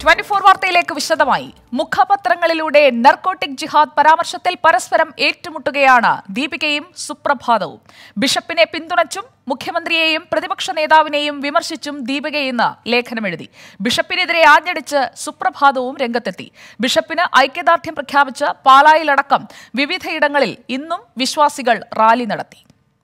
Twenty four വാർത്തയിലേക്ക് വിശദമായി മുഖപത്രങ്ങളിലൂടെ narcotic ജിഹാദ് പരാമർശത്തിൽ പരസ്പരം ഏറ്റുമുട്ടുകയാണ് ദീപികയും സുപ്രഭാതവും ബിഷപ്പിനെ പിന്തുണച്ചും മുഖ്യമന്ത്രിയെയും പ്രതിപക്ഷ നേതാവിനെയും വിമർശിച്ചും ദീപിക ഇന്ന് ലേഖനമെഴുതി ബിഷപ്പിനെതിരെ ആഞ്ഞടിച്ച് സുപ്രഭാതവും രംഗത്തെത്തി ബിഷപ്പിന് ഐക്യദാർഢ്യം പ്രഖ്യാപിച്ച് പാലായിലടക്കം വിവിധയിടങ്ങളിൽ ഇന്നും വിശ്വാസികൾ റാലി നടത്തി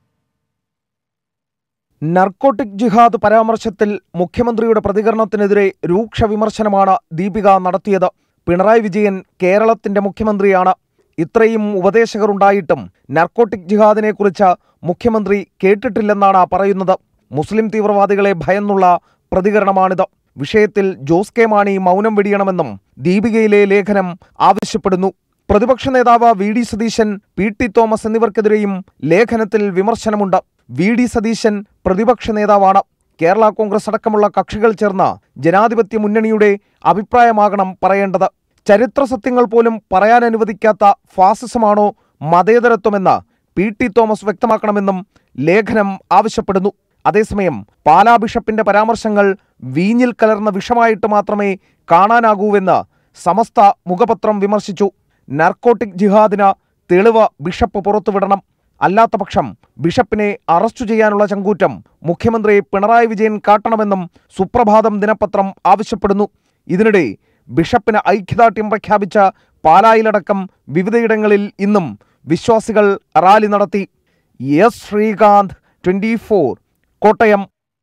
നർക്കോട്ടിക് ജിഹാദ് പരാമർശത്തിൽ മുഖ്യമന്ത്രിയുടെ പ്രതികരണത്തിനെതിരെ രൂക്ഷ വിമർശനമാണ് ദീപിക നടത്തിയത് പിണറായി വിജയൻ കേരളത്തിന്റെ മുഖ്യമന്ത്രിയാണ് ഇത്രയും ഉപദേശകർ ഉണ്ടായിട്ടും നർക്കോട്ടിക് ജിഹാദിനെക്കുറിച്ച് മുഖ്യമന്ത്രി കേട്ടിട്ടില്ലെന്നാണ് പറയുന്നത് മുസ്ലിം തീവ്രവാദികളെ ഭയന്നുള്ള പ്രതികരണമാണിത് വിഷയത്തിൽ ജോസ് കെ മാണി മൗനം വെടിയണമെന്നും ദീപികയിലെ ലേഖനം ആവശ്യപ്പെടുന്നു പ്രതിപക്ഷ നേതാവ് V D Satheesan P T Thomas എന്നിവർക്കെതിരെയും ലേഖനത്തിൽ വിമർശനമുണ്ട് വി ഡി സതീശൻ പ്രതിപക്ഷ നേതാവാണ് കേരള കോൺഗ്രസ് അടക്കമുള്ള കക്ഷികൾ ചേർന്ന് ജനാധിപത്യ മുന്നണിയുടെ അഭിപ്രായമാകണം പറയേണ്ടത് ചരിത്ര സത്യങ്ങൾ പോലും പറയാൻ അനുവദിക്കാത്ത ഫാസിസമാണോ മതേതരത്വമെന്ന് പി ടി തോമസ് വ്യക്തമാക്കണമെന്നും ലേഖനം ആവശ്യപ്പെടുന്നു അതേസമയം പാലാ ബിഷപ്പിന്റെ പരാമർശങ്ങൾ വീഞ്ഞിൽ കലർന്ന വിഷമായിട്ട് മാത്രമേ കാണാനാകൂവെന്ന് സമസ്ത മുഖപത്രം വിമർശിച്ചു നർക്കോട്ടിക് ജിഹാദിന് തെളിവ് ബിഷപ്പ് പുറത്തുവിടണം അല്ലാത്തപക്ഷം ബിഷപ്പിനെ അറസ്റ്റ് ചെയ്യാനുള്ള ചങ്കൂറ്റം മുഖ്യമന്ത്രി പിണറായി വിജയൻ കാട്ടണമെന്നും സുപ്രഭാതം ദിനപത്രം ആവശ്യപ്പെടുന്നു ഇതിനിടെ ബിഷപ്പിന് ഐക്യദാർഢ്യം പ്രഖ്യാപിച്ച പാലായിലടക്കം വിവിധയിടങ്ങളിൽ ഇന്നും വിശ്വാസികൾ റാലി നടത്തി S Sreekanth twenty Kottayam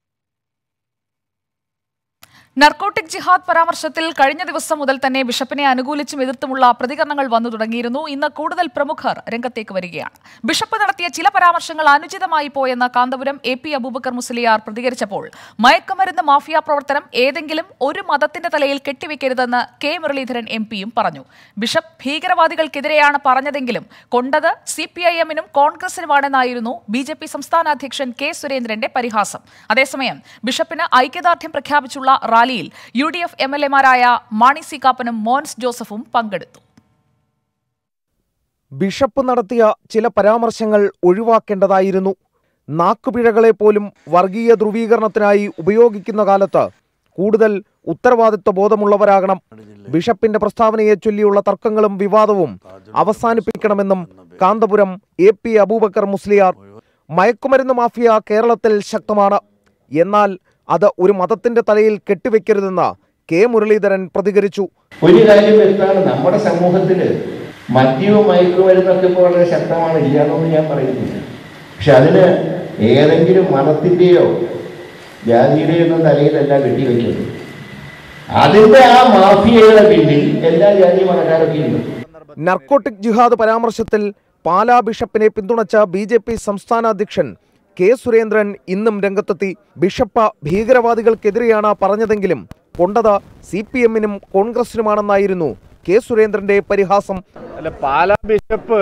narcotic ജിഹാദ് പരാമർശത്തിൽ കഴിഞ്ഞ ദിവസം മുതൽ തന്നെ ബിഷപ്പിനെ അനുകൂലിച്ചും എതിർത്തുമുള്ള പ്രതികരണങ്ങൾ വന്നു തുടങ്ങിയിരുന്നു ഇന്ന് കൂടുതൽ പ്രമുഖർ രംഗത്തേക്ക് വരികയാണ് ബിഷപ്പ് നടത്തിയ ചില പരാമർശങ്ങൾ അനുചിതമായി പോയെന്ന് കാന്തപുരം എ പി അബൂബക്കർ മുസ്ലിയാർ പ്രതികരിച്ചപ്പോൾ മയക്കുമരുന്ന് മാഫിയ പ്രവർത്തനം ഏതെങ്കിലും ഒരു മതത്തിന്റെ തലയിൽ കെട്ടിവെക്കരുതെന്ന് കെ മുരളീധരൻ എം പിയും പറഞ്ഞു ബിഷപ്പ് ഭീകരവാദികൾക്കെതിരെയാണ് പറഞ്ഞതെങ്കിലും കൊണ്ടത് സി പി ഐ എമ്മിനും കോൺഗ്രസിനുമാണെന്നായിരുന്നു ബി ജെ പി സംസ്ഥാന അധ്യക്ഷൻ കെ സുരേന്ദ്രന്റെ പരിഹാസം അതേസമയം ബിഷപ്പിന് ഐക്യദാർഢ്യം പ്രഖ്യാപിച്ചുള്ള റാലിയിൽ U D F M L എമാരായ മാണി സി കാപ്പനും മോൻസ് ജോസഫും പങ്കെടുത്തു ബിഷപ്പ് നടത്തിയ ചില പരാമർശങ്ങൾ ഒഴിവാക്കേണ്ടതായിരുന്നു നാക്കുപിഴകളെ പോലും വർഗീയ ധ്രുവീകരണത്തിനായി ഉപയോഗിക്കുന്ന കാലത്ത് കൂടുതൽ ഉത്തരവാദിത്വ ബോധമുള്ളവരാകണം ബിഷപ്പിന്റെ പ്രസ്താവനയെ ചൊല്ലിയുള്ള തർക്കങ്ങളും വിവാദവും അവസാനിപ്പിക്കണമെന്നും കാന്തപുരം എ പി അബൂബക്കർ മുസ്ലിയാർ മയക്കുമരുന്ന് മാഫിയ കേരളത്തിൽ ശക്തമാണ് എന്നാൽ അത് ഒരു മതത്തിന്റെ തലയിൽ കെട്ടിവെക്കരുതെന്ന് കെ മുരളീധരൻ പ്രതികരിച്ചു ഒരു കാര്യം വ്യക്തമാണ് നമ്മുടെ സമൂഹത്തിൽ മദ്യവും മയക്കുമരുന്നൊക്കെ ഇപ്പോൾ വളരെ ശക്തമാണ് ഇല്ലാന്നൊന്നും ഞാൻ പറയുന്നില്ല പക്ഷെ അതിന് ഏതെങ്കിലും മതത്തിൻ്റെയോ ജാതിയുടെയോ ഒന്നും തലയിലല്ല കെട്ടിവെക്കുന്നത് അതിൻ്റെ ആ മാഫിയയുടെ പിന്നിൽ എല്ലാ ജാതി മതക്കാരൊക്കെ ഉണ്ട് നർക്കോട്ടിക് ജിഹാദ് പരാമർശത്തിൽ പാലാ ബിഷപ്പിനെ പിന്തുണച്ച ബി ജെ പി സംസ്ഥാന അധ്യക്ഷൻ കെ സുരേന്ദ്രൻ ഇന്നും രംഗത്തെത്തി ബിഷപ്പ് ഭീകരവാദികൾക്കെതിരെയാണ് പറഞ്ഞതെങ്കിലും കൊണ്ടത് സി പി എമ്മിനും കോൺഗ്രസിനുമാണെന്നായിരുന്നു കെ സുരേന്ദ്രന്റെ പരിഹാസം അല്ല പാലാ ബിഷപ്പ്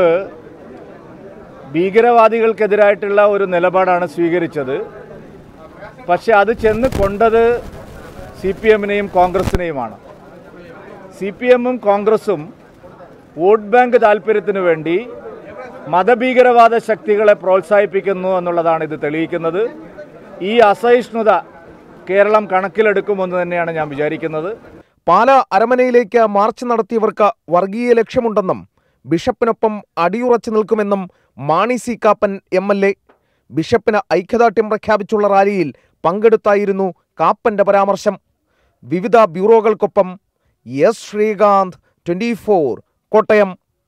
ഭീകരവാദികൾക്കെതിരായിട്ടുള്ള ഒരു നിലപാടാണ് സ്വീകരിച്ചത് പക്ഷെ അത് ചെന്ന് കൊണ്ടത് സി പി എമ്മിനെയും കോൺഗ്രസിനെയുമാണ് സി പി എമ്മും കോൺഗ്രസും വോട്ട് ബാങ്ക് താല്പര്യത്തിന് വേണ്ടി മതഭീകരവാദ ശക്തികളെ പ്രോത്സാഹിപ്പിക്കുന്നു എന്നുള്ളതാണ് ഇത് തെളിയിക്കുന്നത് ഈ അസഹിഷ്ണുത കേരളം കണക്കിലെടുക്കുമെന്ന് തന്നെയാണ് ഞാൻ വിചാരിക്കുന്നത് പാല അരമനയിലേക്ക് മാർച്ച് നടത്തിയവർക്ക് വർഗീയ ലക്ഷ്യമുണ്ടെന്നും ബിഷപ്പിനൊപ്പം അടിയുറച്ചു നിൽക്കുമെന്നും Mani C Kappan M L A ബിഷപ്പിന് ഐക്യദാർഢ്യം പ്രഖ്യാപിച്ചുള്ള റാലിയിൽ പങ്കെടുത്തായിരുന്നു കാപ്പന്റെ പരാമർശം വിവിധ ബ്യൂറോകൾക്കൊപ്പം S Sreekanth twenty Kottayam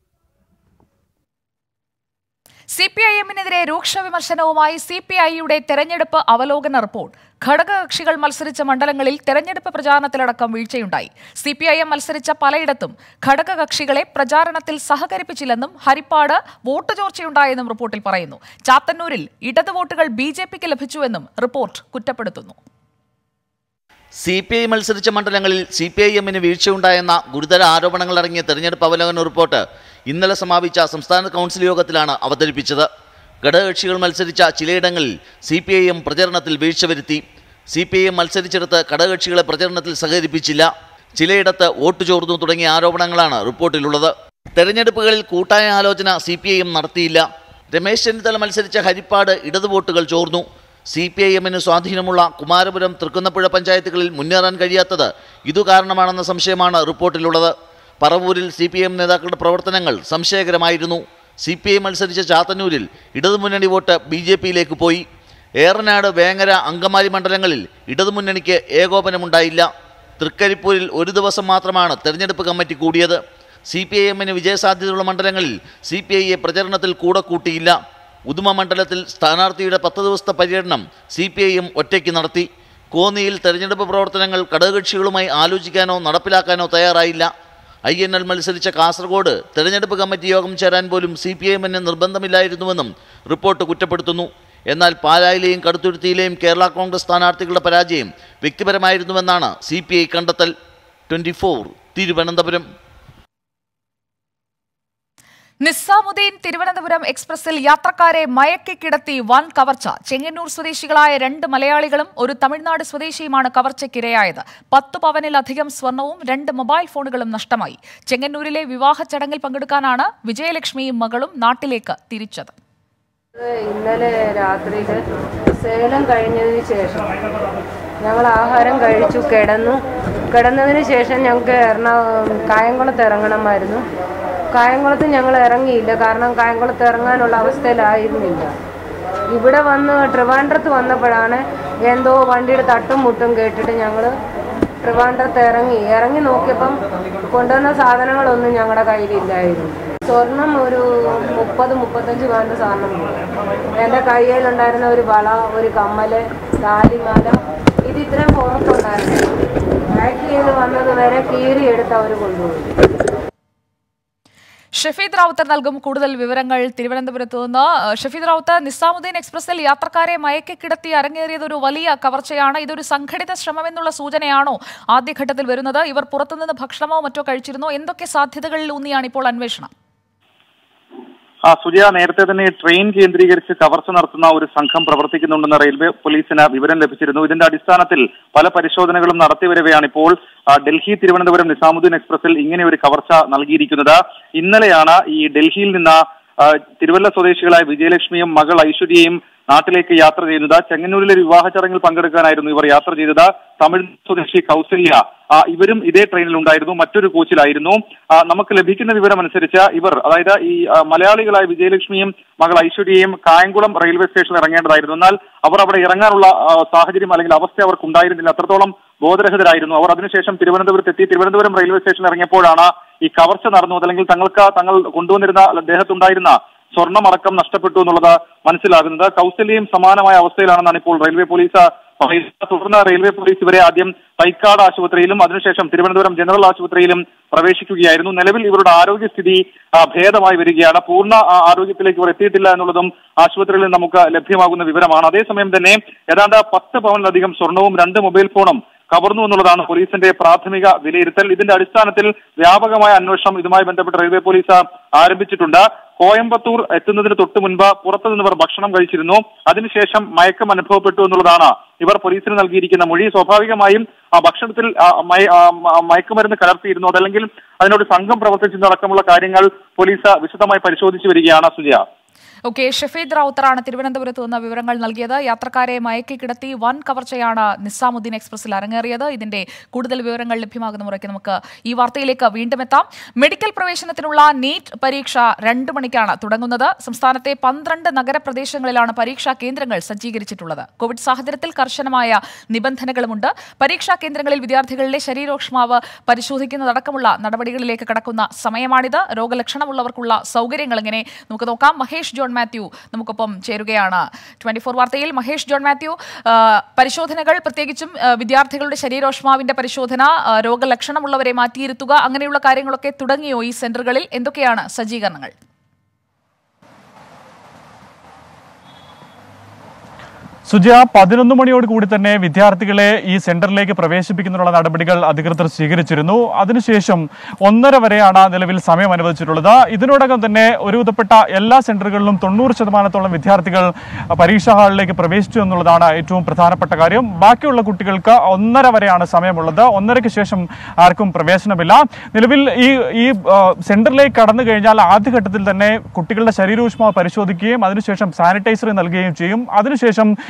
C P I എമ്മിനെതിരെ രൂക്ഷ വിമർശനവുമായി സി പി ഐയുടെ തെരഞ്ഞെടുപ്പ് അവലോകന റിപ്പോർട്ട് ഘടകകക്ഷികൾ മത്സരിച്ച മണ്ഡലങ്ങളിൽ തെരഞ്ഞെടുപ്പ് പ്രചാരണത്തിലടക്കം വീഴ്ചയുണ്ടായി സി പി ഐ എം മത്സരിച്ച പലയിടത്തും ഘടകകക്ഷികളെ പ്രചാരണത്തിൽ സഹകരിപ്പിച്ചില്ലെന്നും ഹരിപ്പാട് വോട്ട് ചോർച്ചയുണ്ടായെന്നും റിപ്പോർട്ടിൽ പറയുന്നു ചാത്തന്നൂരിൽ ഇടത് വോട്ടുകൾ ബി ജെ പിക്ക് ലഭിച്ചുവെന്നും റിപ്പോർട്ട് കുറ്റപ്പെടുത്തുന്നു സി പി ഐ മത്സരിച്ച മണ്ഡലങ്ങളിൽ സി പി ഐ എമ്മിന് വീഴ്ചയുണ്ടായെന്ന ഗുരുതര ആരോപണങ്ങൾ അടങ്ങിയ തെരഞ്ഞെടുപ്പ് അവലോകന റിപ്പോർട്ട് ഇന്നലെ സമാപിച്ച സംസ്ഥാന കൗൺസിൽ യോഗത്തിലാണ് അവതരിപ്പിച്ചത് ഘടകകക്ഷികൾ മത്സരിച്ച ചിലയിടങ്ങളിൽ സി പി ഐ എം പ്രചരണത്തിൽ വീഴ്ച വരുത്തി സി പി ഐ എം മത്സരിച്ചിടത്ത് ഘടകകക്ഷികളെ പ്രചരണത്തിൽ സഹകരിപ്പിച്ചില്ല ചിലയിടത്ത് വോട്ട് ചോർന്നു തുടങ്ങിയ ആരോപണങ്ങളാണ് റിപ്പോർട്ടിലുള്ളത് തെരഞ്ഞെടുപ്പുകളിൽ കൂട്ടായ ആലോചന സി പി ഐ എം നടത്തിയില്ല രമേശ് ചെന്നിത്തല മത്സരിച്ച ഹരിപ്പാട് ഇടത് വോട്ടുകൾ ചോർന്നു സി പി ഐ എമ്മിന് സ്വാധീനമുള്ള കുമാരപുരം തൃക്കുന്നപ്പുഴ പഞ്ചായത്തുകളിൽ മുന്നേറാൻ കഴിയാത്തത് ഇതു കാരണമാണെന്ന സംശയമാണ് റിപ്പോർട്ടിലുള്ളത് പറവൂരിൽ സി പി എം നേതാക്കളുടെ പ്രവർത്തനങ്ങൾ സംശയകരമായിരുന്നു സി പി ഐ മത്സരിച്ച ചാത്തന്നൂരിൽ ഇടതുമുന്നണി വോട്ട് ബി ജെ പിയിലേക്ക് പോയി ഏറനാട് വേങ്ങര അങ്കമാലി മണ്ഡലങ്ങളിൽ ഇടതുമുന്നണിക്ക് ഏകോപനമുണ്ടായില്ല തൃക്കരിപ്പൂരിൽ ഒരു ദിവസം മാത്രമാണ് തെരഞ്ഞെടുപ്പ് കമ്മിറ്റി കൂടിയത് സി പി ഐ എമ്മിന് വിജയസാധ്യതയുള്ള മണ്ഡലങ്ങളിൽ സി പി ഐയെ പ്രചരണത്തിൽ കൂടെ കൂട്ടിയില്ല ഉദുമ മണ്ഡലത്തിൽ സ്ഥാനാർത്ഥിയുടെ പത്ത് ദിവസത്തെ പര്യടനം സി പി ഐ എം ഒറ്റയ്ക്ക് നടത്തി കോന്നിയിൽ തെരഞ്ഞെടുപ്പ് പ്രവർത്തനങ്ങൾ ഘടകകക്ഷികളുമായി ആലോചിക്കാനോ നടപ്പിലാക്കാനോ തയ്യാറായില്ല ഐ എൻ എൽ മത്സരിച്ച കാസർഗോഡ് തെരഞ്ഞെടുപ്പ് കമ്മിറ്റി യോഗം ചേരാൻ പോലും സി പി ഐ എമ്മിന് നിർബന്ധമില്ലായിരുന്നുവെന്നും റിപ്പോർട്ട് കുറ്റപ്പെടുത്തുന്നു എന്നാൽ പാലായിലെയും കടുത്തുരുത്തിയിലെയും കേരള കോൺഗ്രസ് സ്ഥാനാർത്ഥികളുടെ പരാജയം വ്യക്തിപരമായിരുന്നുവെന്നാണ് സി പി ഐ കണ്ടെത്തൽ ട്വൻറ്റി ഫോർ തിരുവനന്തപുരം നിസാമുദ്ദീൻ തിരുവനന്തപുരം എക്സ്പ്രസിൽ യാത്രക്കാരെ മയക്കി കിടത്തി വൻ കവർച്ച ചെങ്ങന്നൂർ സ്വദേശികളായ രണ്ട് മലയാളികളും ഒരു തമിഴ്നാട് സ്വദേശിയുമാണ് കവർച്ചയ്ക്കിരയായത് പത്ത് പവനിലധികം സ്വർണവും രണ്ട് മൊബൈൽ ഫോണുകളും നഷ്ടമായി ചെങ്ങന്നൂരിലെ വിവാഹ ചടങ്ങിൽ പങ്കെടുക്കാനാണ് വിജയലക്ഷ്മിയും മകളും നാട്ടിലേക്ക് തിരിച്ചത് ഇന്നലെ രാത്രിയിൽ സേലം കഴിഞ്ഞതിന് ശേഷം ഞങ്ങൾ ആഹാരം കഴിച്ചു കിടന്നു കിടന്നതിന് ശേഷം ഞങ്ങൾക്ക് എറണാകുളം കായംകുളത്ത് ഇറങ്ങണമായിരുന്നു കായംകുളത്ത് ഞങ്ങൾ ഇറങ്ങിയില്ല കാരണം കായംകുളത്ത് ഇറങ്ങാനുള്ള അവസ്ഥയിലായിരുന്നില്ല ഇവിടെ വന്ന് ട്രിവാൻഡ്രത്ത് വന്നപ്പോഴാണ് എന്തോ വണ്ടിയുടെ തട്ടും മുട്ടും കേട്ടിട്ട് ഞങ്ങൾ ട്രിവാൻഡ്രത്ത് ഇറങ്ങി ഇറങ്ങി നോക്കിയപ്പം കൊണ്ടുവന്ന സാധനങ്ങളൊന്നും ഞങ്ങളുടെ കയ്യിലില്ലായിരുന്നു സ്വർണം ഒരു മുപ്പത് മുപ്പത്തഞ്ച് പവൻ്റെ സാധനം പോയി എൻ്റെ കയ്യിലുണ്ടായിരുന്ന ഒരു വള ഒരു കമ്മല് താലിമാല ഇത് ഇത്രയും പുറത്തുണ്ടായിരുന്നു പാക്ക് ചെയ്ത് വന്നത് വരെ കീറിയെടുത്ത് അവർ കൊണ്ടുപോയി ഷഫീദ് റാവുത്ത് നൽകും കൂടുതൽ വിവരങ്ങൾ തിരുവനന്തപുരത്ത് നിന്ന് ഏഹ്, ഷഫീദ് റാവുത്ത് നിസാമുദ്ദീൻ എക്സ്പ്രസിൽ യാത്രക്കാരെ മയക്കി കിടത്തി അരങ്ങേറിയത് ഒരു വലിയ കവർച്ചയാണ് ഇതൊരു സംഘടിത ശ്രമമെന്നുള്ള സൂചനയാണോ ആദ്യഘട്ടത്തിൽ വരുന്നത് ഇവർ പുറത്തുനിന്ന് ഭക്ഷണമോ മറ്റോ കഴിച്ചിരുന്നോ എന്തൊക്കെ സാധ്യതകളിൽ ഊന്നിയാണ് ഇപ്പോൾ അന്വേഷണം ആ സുജയ നേരത്തെ തന്നെ ട്രെയിൻ കേന്ദ്രീകരിച്ച് കവർച്ച നടത്തുന്ന ഒരു സംഘം പ്രവർത്തിക്കുന്നുണ്ടെന്ന് റെയിൽവേ പോലീസിന് വിവരം ലഭിച്ചിരുന്നു ഇതിന്റെ അടിസ്ഥാനത്തിൽ പല പരിശോധനകളും നടത്തിവരവെയാണ് ഇപ്പോൾ ആ, ഡൽഹി തിരുവനന്തപുരം നിസാമുദ്ദീൻ എക്സ്പ്രസിൽ ഇങ്ങനെ ഒരു കവർച്ച നൽകിയിരിക്കുന്നത് ഇന്നലെയാണ് ഈ ഡൽഹിയിൽ നിന്ന് ആ, തിരുവല്ല സ്വദേശികളായ വിജയലക്ഷ്മിയും മകൾ ഐശ്വര്യയും നാട്ടിലേക്ക് യാത്ര ചെയ്യുന്നത് ചെങ്ങന്നൂരിലെ ഒരു വിവാഹ ചടങ്ങിൽ പങ്കെടുക്കാനായിരുന്നു ഇവർ യാത്ര ചെയ്തത് തമിഴ് സ്വദേശി കൗസല്യ ആ, ഇവരും ഇതേ ട്രെയിനിൽ ഉണ്ടായിരുന്നു മറ്റൊരു കോച്ചിലായിരുന്നു ആ, നമുക്ക് ലഭിക്കുന്ന വിവരം അനുസരിച്ച് ഇവർ അതായത് ഈ ആ, മലയാളികളായ വിജയലക്ഷ്മിയും മകൾ ഐശ്വര്യയും കായംകുളം റെയിൽവേ സ്റ്റേഷനിൽ ഇറങ്ങേണ്ടതായിരുന്നു എന്നാൽ അവർ അവിടെ ഇറങ്ങാനുള്ള ആ, സാഹചര്യം അല്ലെങ്കിൽ അവസ്ഥ അവർക്ക് ഉണ്ടായിരുന്നില്ല അത്രത്തോളം ബോധരഹിതരായിരുന്നു അവർ അതിനുശേഷം തിരുവനന്തപുരത്ത് എത്തി തിരുവനന്തപുരം റെയിൽവേ സ്റ്റേഷനിൽ ഇറങ്ങിയപ്പോഴാണ് ഈ കവർച്ച നടന്നു അല്ലെങ്കിൽ തങ്ങൾക്ക് തങ്ങൾ കൊണ്ടുവന്നിരുന്ന ദേഹത്തുണ്ടായിരുന്ന സ്വർണ്ണമടക്കം നഷ്ടപ്പെട്ടു എന്നുള്ളത് മനസ്സിലാകുന്നത് കൗസല്യയും സമാനമായ അവസ്ഥയിലാണെന്നാണ് ഇപ്പോൾ റെയിൽവേ പോലീസ് പറയുന്നത് തുടർന്ന് റെയിൽവേ പോലീസ് ഇവരെ ആദ്യം തൈക്കാട് ആശുപത്രിയിലും അതിനുശേഷം തിരുവനന്തപുരം ജനറൽ ആശുപത്രിയിലും പ്രവേശിക്കുകയായിരുന്നു നിലവിൽ ഇവരുടെ ആരോഗ്യസ്ഥിതി ആ, ഭേദമായി വരികയാണ് പൂർണ്ണ ആ, ആരോഗ്യത്തിലേക്ക് ഇവർ എത്തിയിട്ടില്ല എന്നുള്ളതും ആശുപത്രിയിൽ നിന്ന് നമുക്ക് ലഭ്യമാകുന്ന വിവരമാണ് അതേസമയം തന്നെ ഏതാണ്ട് പത്ത് പവനിലധികം സ്വർണവും രണ്ട് മൊബൈൽ ഫോണും കവർന്നു എന്നുള്ളതാണ് പോലീസിന്റെ പ്രാഥമിക വിലയിരുത്തൽ ഇതിന്റെ അടിസ്ഥാനത്തിൽ വ്യാപകമായ അന്വേഷണം ഇതുമായി ബന്ധപ്പെട്ട് റെയിൽവേ പോലീസ് ആരംഭിച്ചിട്ടുണ്ട് കോയമ്പത്തൂർ എത്തുന്നതിന് തൊട്ട് മുൻപ് പുറത്തു നിന്നിവർ ഭക്ഷണം കഴിച്ചിരുന്നു അതിനുശേഷം മയക്കം അനുഭവപ്പെട്ടു എന്നുള്ളതാണ് ഇവർ പോലീസിന് നൽകിയിരിക്കുന്ന മൊഴി സ്വാഭാവികമായും ആ ഭക്ഷണത്തിൽ ആ, മയ- ആ, മ- മയക്കുമരുന്ന് കലർത്തിയിരുന്നു അതല്ലെങ്കിൽ അതിനോട് സംഘം പ്രവർത്തിച്ചതടക്കമുള്ള കാര്യങ്ങൾ പോലീസ് വിശദമായി പരിശോധിച്ചു വരികയാണ് സുജയ ഓക്കെ ഷഫീദ് റാവുത്തറാണ് തിരുവനന്തപുരത്ത് നിന്ന് വിവരങ്ങൾ നൽകിയത് യാത്രക്കാരെ മയക്കി കിടത്തി വൻ കവർച്ചയാണ് നിസാമുദ്ദീൻ എക്സ്പ്രസിൽ അരങ്ങേറിയത് ഇതിന്റെ കൂടുതൽ വിവരങ്ങൾ ലഭ്യമാകുന്ന മുറയ്ക്ക് നമുക്ക് ഈ വാർത്തയിലേക്ക് വീണ്ടും എത്താം മെഡിക്കൽ പ്രവേശനത്തിനുള്ള നീറ്റ് പരീക്ഷ രണ്ടു മണിക്കാണ് തുടങ്ങുന്നത് സംസ്ഥാനത്തെ പന്ത്രണ്ട് നഗരപ്രദേശങ്ങളിലാണ് പരീക്ഷാ കേന്ദ്രങ്ങൾ സജ്ജീകരിച്ചിട്ടുള്ളത് കോവിഡ് സാഹചര്യത്തിൽ കർശനമായ നിബന്ധനകളുമുണ്ട് പരീക്ഷാ കേന്ദ്രങ്ങളിൽ വിദ്യാർത്ഥികളിലെ ശരീരോഷ്മാവ് പരിശോധിക്കുന്നതടക്കമുള്ള നടപടികളിലേക്ക് കടക്കുന്ന സമയമാണിത് രോഗലക്ഷണമുള്ളവർക്കുള്ള സൗകര്യങ്ങൾ എങ്ങനെ നമുക്ക് നോക്കാം മഹേഷ് ജോൺ മാത്യു നമുക്കൊപ്പം ചേരുകയാണ് ട്വന്റി ഫോർ വാർത്തയിൽ മഹേഷ് ജോൺ മാത്യു ആ, പരിശോധനകൾ പ്രത്യേകിച്ചും ആ, വിദ്യാർത്ഥികളുടെ ശരീരോഷ്മാവിന്റെ പരിശോധന ആ, രോഗലക്ഷണമുള്ളവരെ മാറ്റിയിരുത്തുക അങ്ങനെയുള്ള കാര്യങ്ങളൊക്കെ തുടങ്ങിയോ ഈ സെന്ററുകളിൽ എന്തൊക്കെയാണ് സജ്ജീകരണങ്ങൾ സുജയ പതിനൊന്ന് മണിയോട് കൂടി തന്നെ വിദ്യാർത്ഥികളെ ഈ സെന്ററിലേക്ക് പ്രവേശിപ്പിക്കുന്നതിനുള്ള നടപടികൾ അധികൃതർ സ്വീകരിച്ചിരുന്നു അതിനുശേഷം ഒന്നര വരെയാണ് നിലവിൽ സമയം അനുവദിച്ചിട്ടുള്ളത് ഇതിനോടകം തന്നെ ഒരുവിധപ്പെട്ട എല്ലാ സെന്ററുകളിലും തൊണ്ണൂറ് ശതമാനത്തോളം വിദ്യാർത്ഥികൾ പരീക്ഷാ ഹാളിലേക്ക് പ്രവേശിച്ചു എന്നുള്ളതാണ് ഏറ്റവും പ്രധാനപ്പെട്ട കാര്യം ബാക്കിയുള്ള കുട്ടികൾക്ക് ഒന്നര വരെയാണ് സമയമുള്ളത് ഒന്നരയ്ക്ക് ശേഷം ആർക്കും പ്രവേശനമില്ല നിലവിൽ ഈ ഈ ആ, സെന്ററിലേക്ക് കടന്നു കഴിഞ്ഞാൽ ആദ്യഘട്ടത്തിൽ തന്നെ കുട്ടികളുടെ ശരീരോഷ്മാവ് പരിശോധിക്കുകയും അതിനുശേഷം സാനിറ്റൈസർ നൽകുകയും ചെയ്യും അതിനുശേഷം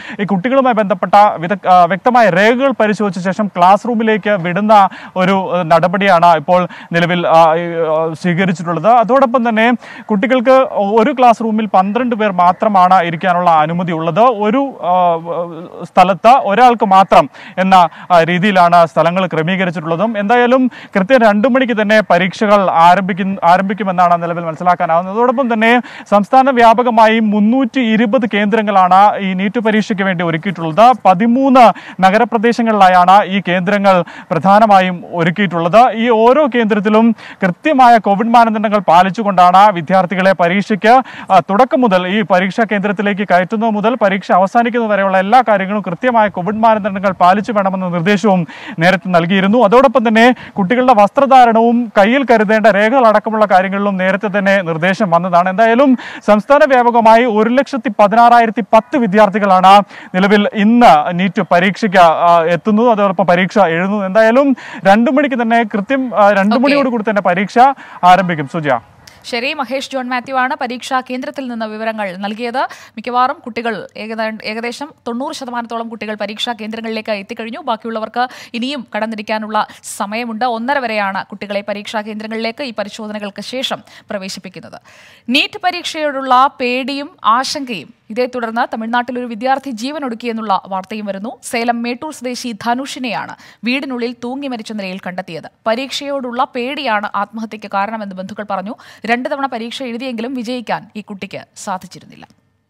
ഈ കുട്ടികളുമായി ബന്ധപ്പെട്ട വിദഗ് ആ, വ്യക്തമായ രേഖകൾ പരിശോധിച്ച ശേഷം ക്ലാസ് റൂമിലേക്ക് വിടുന്ന ഒരു ആ, നടപടിയാണ് ഇപ്പോൾ നിലവിൽ ആ, ഈ, ആ, സ്വീകരിച്ചിട്ടുള്ളത് അതോടൊപ്പം തന്നെ കുട്ടികൾക്ക് ഒരു ക്ലാസ് റൂമിൽ പന്ത്രണ്ട് പേർ മാത്രമാണ് ഇരിക്കാനുള്ള അനുമതി ഉള്ളത് ഒരു ആ, സ്ഥലത്ത് ഒരാൾക്ക് മാത്രം എന്ന ആ, രീതിയിലാണ് സ്ഥലങ്ങൾ ക്രമീകരിച്ചിട്ടുള്ളതും എന്തായാലും കൃത്യം രണ്ടു മണിക്ക് തന്നെ പരീക്ഷകൾ ആരംഭിക്കും ആരംഭിക്കുമെന്നാണ് നിലവിൽ മനസ്സിലാക്കാനാവുന്നത് അതോടൊപ്പം തന്നെ സംസ്ഥാന വ്യാപകമായി മുന്നൂറ്റി ഇരുപത് കേന്ദ്രങ്ങളാണ് ഈ നീറ്റ് പരീക്ഷയ്ക്ക് വേണ്ടി ഒരുക്കിയിട്ടുള്ളത് പതിമൂന്ന് നഗരപ്രദേശങ്ങളിലായാണ് ഈ കേന്ദ്രങ്ങൾ പ്രധാനമായും ഒരുക്കിയിട്ടുള്ളത് ഈ ഓരോ കേന്ദ്രത്തിലും കൃത്യമായ കോവിഡ് മാനദണ്ഡങ്ങൾ പാലിച്ചുകൊണ്ടാണ് വിദ്യാർത്ഥികളെ പരീക്ഷയ്ക്ക് ആ, തുടക്കം മുതൽ ഈ പരീക്ഷാ കേന്ദ്രത്തിലേക്ക് കയറ്റുന്നത് മുതൽ പരീക്ഷ അവസാനിക്കുന്നത് വരെയുള്ള എല്ലാ കാര്യങ്ങളും കൃത്യമായ കോവിഡ് മാനദണ്ഡങ്ങൾ പാലിച്ചു വേണമെന്ന നിർദ്ദേശവും നേരത്തെ നൽകിയിരുന്നു അതോടൊപ്പം തന്നെ കുട്ടികളുടെ വസ്ത്രധാരണവും കയ്യിൽ കരുതേണ്ട രേഖകൾ അടക്കമുള്ള കാര്യങ്ങളിലും നേരത്തെ തന്നെ നിർദ്ദേശം വന്നതാണ് എന്തായാലും സംസ്ഥാന വ്യാപകമായി ഒരു ലക്ഷത്തി പതിനാറായിരത്തി പത്ത് വിദ്യാർത്ഥികളാണ് നിലവിൽ ഇന്ന് നീറ്റ് പരീക്ഷയ്ക്ക് ആ, എത്തുന്നത് അതോടൊപ്പം പരീക്ഷ എഴുതുന്നത് എന്തായാലും രണ്ടു മണിക്ക് തന്നെ കൃത്യം ആ, രണ്ടു Okay. മണിയോട് കൂടി തന്നെ പരീക്ഷ ആരംഭിക്കും സുജ ശരി മഹേഷ് ജോൺ മാത്യു ആണ് പരീക്ഷാ കേന്ദ്രത്തിൽ നിന്ന് വിവരങ്ങൾ നൽകിയത് മിക്കവാറും കുട്ടികൾ ഏകദ- ഏകദേശം തൊണ്ണൂറ് ശതമാനത്തോളം കുട്ടികൾ പരീക്ഷാ കേന്ദ്രങ്ങളിലേക്ക് എത്തിക്കഴിഞ്ഞു ബാക്കിയുള്ളവർക്ക് ഇനിയും കടന്നിരിക്കാനുള്ള സമയമുണ്ട് ഒന്നര വരെയാണ് കുട്ടികളെ പരീക്ഷാ കേന്ദ്രങ്ങളിലേക്ക് ഈ പരിശോധനകൾക്ക് ശേഷം പ്രവേശിപ്പിക്കുന്നത് നീറ്റ് പരീക്ഷയോടുള്ള പേടിയും ആശങ്കയും ഇതേ തുടർന്ന് തമിഴ്നാട്ടിൽ ഒരു വിദ്യാർത്ഥി ജീവനൊടുക്കിയെന്നുള്ള വാർത്തയും വരുന്നു സേലം മേട്ടൂർ സ്വദേശി ധനുഷിനെയാണ് വീടിനുള്ളിൽ തൂങ്ങി മരിച്ച നിലയിൽ കണ്ടെത്തിയത് പരീക്ഷയോടുള്ള പേടിയാണ് ആത്മഹത്യയ്ക്ക് കാരണമെന്ന് ബന്ധുക്കൾ പറഞ്ഞു രണ്ടു തവണ പരീക്ഷ എഴുതിയെങ്കിലും വിജയിക്കാൻ ഈ കുട്ടിക്ക് സാധിച്ചിരുന്നില്ല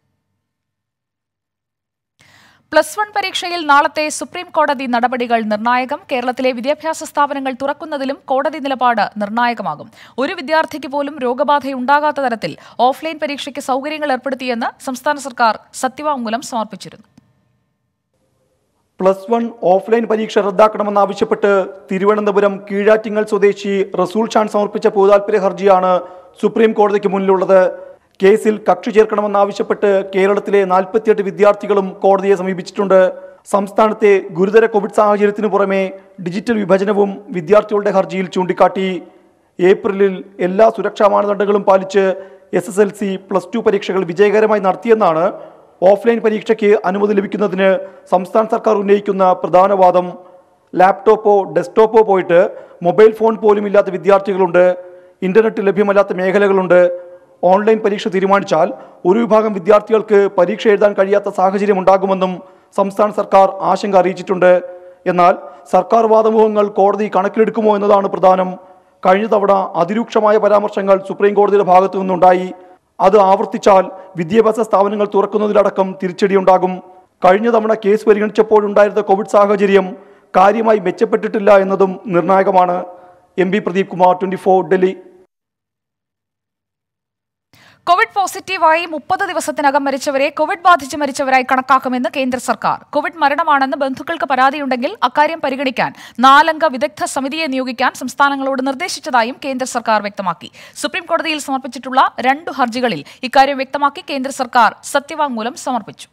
പ്ലസ് വൺ പരീക്ഷയിൽ നാളത്തെ സുപ്രീം കോടതി നടപടികൾ നിർണായകം കേരളത്തിലെ വിദ്യാഭ്യാസ സ്ഥാപനങ്ങൾ തുറക്കുന്നതിലും കോടതി നിലപാട് നിർണായകമാകും ഒരു വിദ്യാർത്ഥിക്ക് പോലും രോഗബാധയുണ്ടാകാത്ത തരത്തിൽ ഓഫ്ലൈൻ പരീക്ഷയ്ക്ക് സൗകര്യങ്ങൾ ഏർപ്പെടുത്തിയെന്ന് സംസ്ഥാന സർക്കാർ സത്യവാങ്മൂലം സമർപ്പിച്ചിരുന്നു പ്ലസ് വൺ ഓഫ്ലൈൻ പരീക്ഷ റദ്ദാക്കണമെന്നാവശ്യപ്പെട്ട് തിരുവനന്തപുരം കീഴാറ്റിങ്ങൽ സ്വദേശി റസൂൽ ഖാൻ സമർപ്പിച്ച പൊതുതാൽപര്യ ഹർജിയാണ് സുപ്രീം കോടതിക്ക് മുന്നിലുള്ളത് കേസിൽ കക്ഷി ചേർക്കണമെന്നാവശ്യപ്പെട്ട് കേരളത്തിലെ നാൽപ്പത്തിയെട്ട് വിദ്യാർത്ഥികളും കോടതിയെ സമീപിച്ചിട്ടുണ്ട് സംസ്ഥാനത്തെ ഗുരുതര കോവിഡ് സാഹചര്യത്തിനു പുറമെ ഡിജിറ്റൽ വിഭജനവും വിദ്യാർത്ഥികളുടെ ഹർജിയിൽ ചൂണ്ടിക്കാട്ടി ഏപ്രിലിൽ എല്ലാ സുരക്ഷാ മാനദണ്ഡങ്ങളും പാലിച്ച് S S L C plus two പരീക്ഷകൾ വിജയകരമായി നടത്തിയെന്നാണ് ഓഫ്ലൈൻ പരീക്ഷയ്ക്ക് അനുമതി ലഭിക്കുന്നതിന് സംസ്ഥാന സർക്കാർ ഉന്നയിക്കുന്ന പ്രധാന വാദം ലാപ്ടോപ്പോ ഡെസ്ക്ടോപ്പോ പോയിട്ട് മൊബൈൽ ഫോൺ പോലും ഇല്ലാത്ത വിദ്യാർത്ഥികളുണ്ട് ഇന്റർനെറ്റ് ലഭ്യമല്ലാത്ത മേഖലകളുണ്ട് ഓൺലൈൻ പരീക്ഷ തീരുമാനിച്ചാൽ ഒരു വിഭാഗം വിദ്യാർത്ഥികൾക്ക് പരീക്ഷ എഴുതാൻ കഴിയാത്ത സാഹചര്യം ഉണ്ടാകുമെന്നും സംസ്ഥാന സർക്കാർ ആശങ്ക അറിയിച്ചിട്ടുണ്ട് എന്നാൽ സർക്കാർ വാദമുഖങ്ങൾ കോടതി കണക്കിലെടുക്കുമോ എന്നതാണ് പ്രധാനം കഴിഞ്ഞ തവണ അതിരൂക്ഷമായ പരാമർശങ്ങൾ സുപ്രീം കോടതിയുടെ ഭാഗത്തു നിന്നുണ്ടായി അത് ആവർത്തിച്ചാൽ വിദ്യാഭ്യാസ സ്ഥാപനങ്ങൾ തുറക്കുന്നതിലടക്കം തിരിച്ചടിയുണ്ടാകും കഴിഞ്ഞ തവണ കേസ് പരിഗണിച്ചപ്പോഴുണ്ടായിരുന്ന കോവിഡ് സാഹചര്യം കാര്യമായി മെച്ചപ്പെട്ടിട്ടില്ല എന്നതും നിർണായകമാണ് M P Pradeep Kumar twenty four Delhi covid പോസിറ്റീവായി മുപ്പത് ദിവസത്തിനകം മരിച്ചവരെ കോവിഡ് ബാധിച്ച് മരിച്ചവരായി കണക്കാക്കുമെന്ന് കേന്ദ്ര സർക്കാർ കോവിഡ് മരണമാണെന്ന് ബന്ധുക്കൾക്ക് പരാതിയുണ്ടെങ്കിൽ അക്കാര്യം പരിഗണിക്കാൻ നാലംഗ വിദഗ്ധ സമിതിയെ നിയോഗിക്കാൻ സംസ്ഥാനങ്ങളോട് നിർദ്ദേശിച്ചതായും കേന്ദ്ര സർക്കാർ വ്യക്തമാക്കി സുപ്രീം കോടതിയിൽ സമർപ്പിച്ചിട്ടുള്ള രണ്ടു ഹർജികളിൽ ഇക്കാര്യം വ്യക്തമാക്കി കേന്ദ്ര സർക്കാർ സത്യവാങ്മൂലം സമർപ്പിച്ചു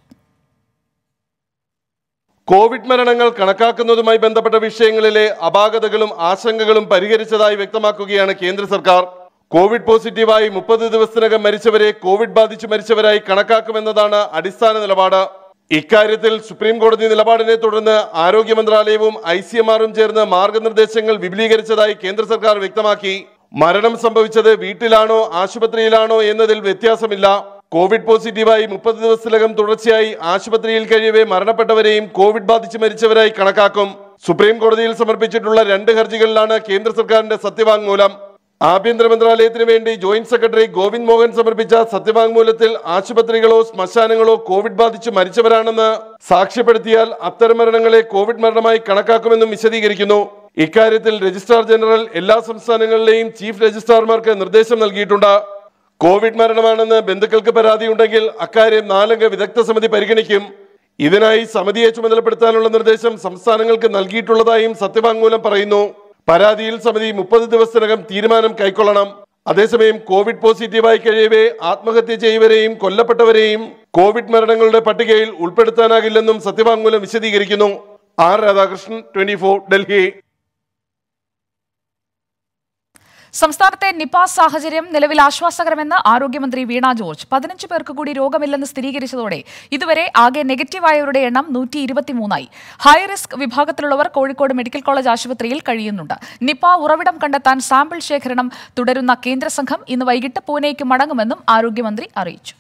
കോവിഡ് മരണങ്ങൾ കണക്കാക്കുന്നതുമായി ബന്ധപ്പെട്ട വിഷയങ്ങളിലെ അപാകതകളും ആശങ്കകളും പരിഹരിച്ചതായി വ്യക്തമാക്കുകയാണ് കേന്ദ്ര സർക്കാർ കോവിഡ് പോസിറ്റീവായി മുപ്പത് ദിവസത്തിനകം മരിച്ചവരെ കോവിഡ് ബാധിച്ച് മരിച്ചവരായി കണക്കാക്കുമെന്നതാണ് അടിസ്ഥാന നിലപാട് ഇക്കാര്യത്തിൽ സുപ്രീം കോടതി നിലപാടിനെ തുടർന്ന് ആരോഗ്യ മന്ത്രാലയവും ഐ സി എം ആറും ചേർന്ന് മാർഗനിർദ്ദേശങ്ങൾ വിപുലീകരിച്ചതായി കേന്ദ്ര സർക്കാർ വ്യക്തമാക്കി മരണം സംഭവിച്ചത് വീട്ടിലാണോ ആശുപത്രിയിലാണോ എന്നതിൽ വ്യത്യാസമില്ല കോവിഡ് പോസിറ്റീവായി മുപ്പത് ദിവസത്തിനകം തുടർച്ചയായി ആശുപത്രിയിൽ കഴിയവേ മരണപ്പെട്ടവരെയും കോവിഡ് ബാധിച്ച് മരിച്ചവരായി കണക്കാക്കും സുപ്രീം കോടതിയിൽ സമർപ്പിച്ചിട്ടുള്ള രണ്ട് ഹർജികളിലാണ് കേന്ദ്ര സർക്കാരിന്റെ സത്യവാങ്മൂലം ആഭ്യന്തര മന്ത്രാലയത്തിന് വേണ്ടി ജോയിന്റ് സെക്രട്ടറി ഗോവിന്ദ് മോഹൻ സമർപ്പിച്ച സത്യവാങ്മൂലത്തിൽ ആശുപത്രികളോ ശ്മശാനങ്ങളോ കോവിഡ് ബാധിച്ച് മരിച്ചവരാണെന്ന് സാക്ഷ്യപ്പെടുത്തിയാൽ അത്തരം മരണങ്ങളെ കോവിഡ് മരണമായി കണക്കാക്കുമെന്നും വിശദീകരിക്കുന്നു ഇക്കാര്യത്തിൽ രജിസ്ട്രാർ ജനറൽ എല്ലാ സംസ്ഥാനങ്ങളിലെയും ചീഫ് രജിസ്ട്രാർമാർക്ക് നിർദ്ദേശം നൽകിയിട്ടുണ്ട് കോവിഡ് മരണമാണെന്ന് ബന്ധുക്കൾക്ക് പരാതിയുണ്ടെങ്കിൽ അക്കാര്യം നാലംഗ വിദഗ്ധ സമിതി പരിഗണിക്കും ഇതിനായി സമിതിയെ ചുമതലപ്പെടുത്താനുള്ള നിർദ്ദേശം സംസ്ഥാനങ്ങൾക്ക് നൽകിയിട്ടുള്ളതായും സത്യവാങ്മൂലം പറയുന്നു പരാതിയിൽ സമിതി മുപ്പത് ദിവസത്തിനകം തീരുമാനം കൈക്കൊള്ളണം അതേസമയം കോവിഡ് പോസിറ്റീവായി കഴിയവേ ആത്മഹത്യ ചെയ്യവരെയും കൊല്ലപ്പെട്ടവരെയും കോവിഡ് മരണങ്ങളുടെ പട്ടികയിൽ ഉൾപ്പെടുത്താനാകില്ലെന്നും സത്യവാങ്മൂലം വിശദീകരിക്കുന്നു ആർ രാധാകൃഷ്ണൻ ട്വന്റി ഡൽഹി സംസ്ഥാനത്തെ നിപ സാഹചര്യം നിലവിൽ ആശ്വാസകരമെന്ന് ആരോഗ്യമന്ത്രി വീണ ജോർജ് പതിനഞ്ച് പേർക്ക് കൂടി രോഗമില്ലെന്ന് സ്ഥിരീകരിച്ചതോടെ ഇതുവരെ ആകെ നെഗറ്റീവായവരുടെ എണ്ണം നൂറ്റി ഇരുപത്തിമൂന്നായി ഹൈ റിസ്ക് വിഭാഗത്തിലുള്ളവർ കോഴിക്കോട് മെഡിക്കൽ കോളേജ് ആശുപത്രിയിൽ കഴിയുന്നുണ്ട് നിപ ഉറവിടം കണ്ടെത്താൻ സാമ്പിൾ ശേഖരണം തുടരുന്ന കേന്ദ്ര സംഘം ഇന്ന് വൈകിട്ട് പൂനെയ്ക്ക് മടങ്ങുമെന്നും ആരോഗ്യമന്ത്രി അറിയിച്ചു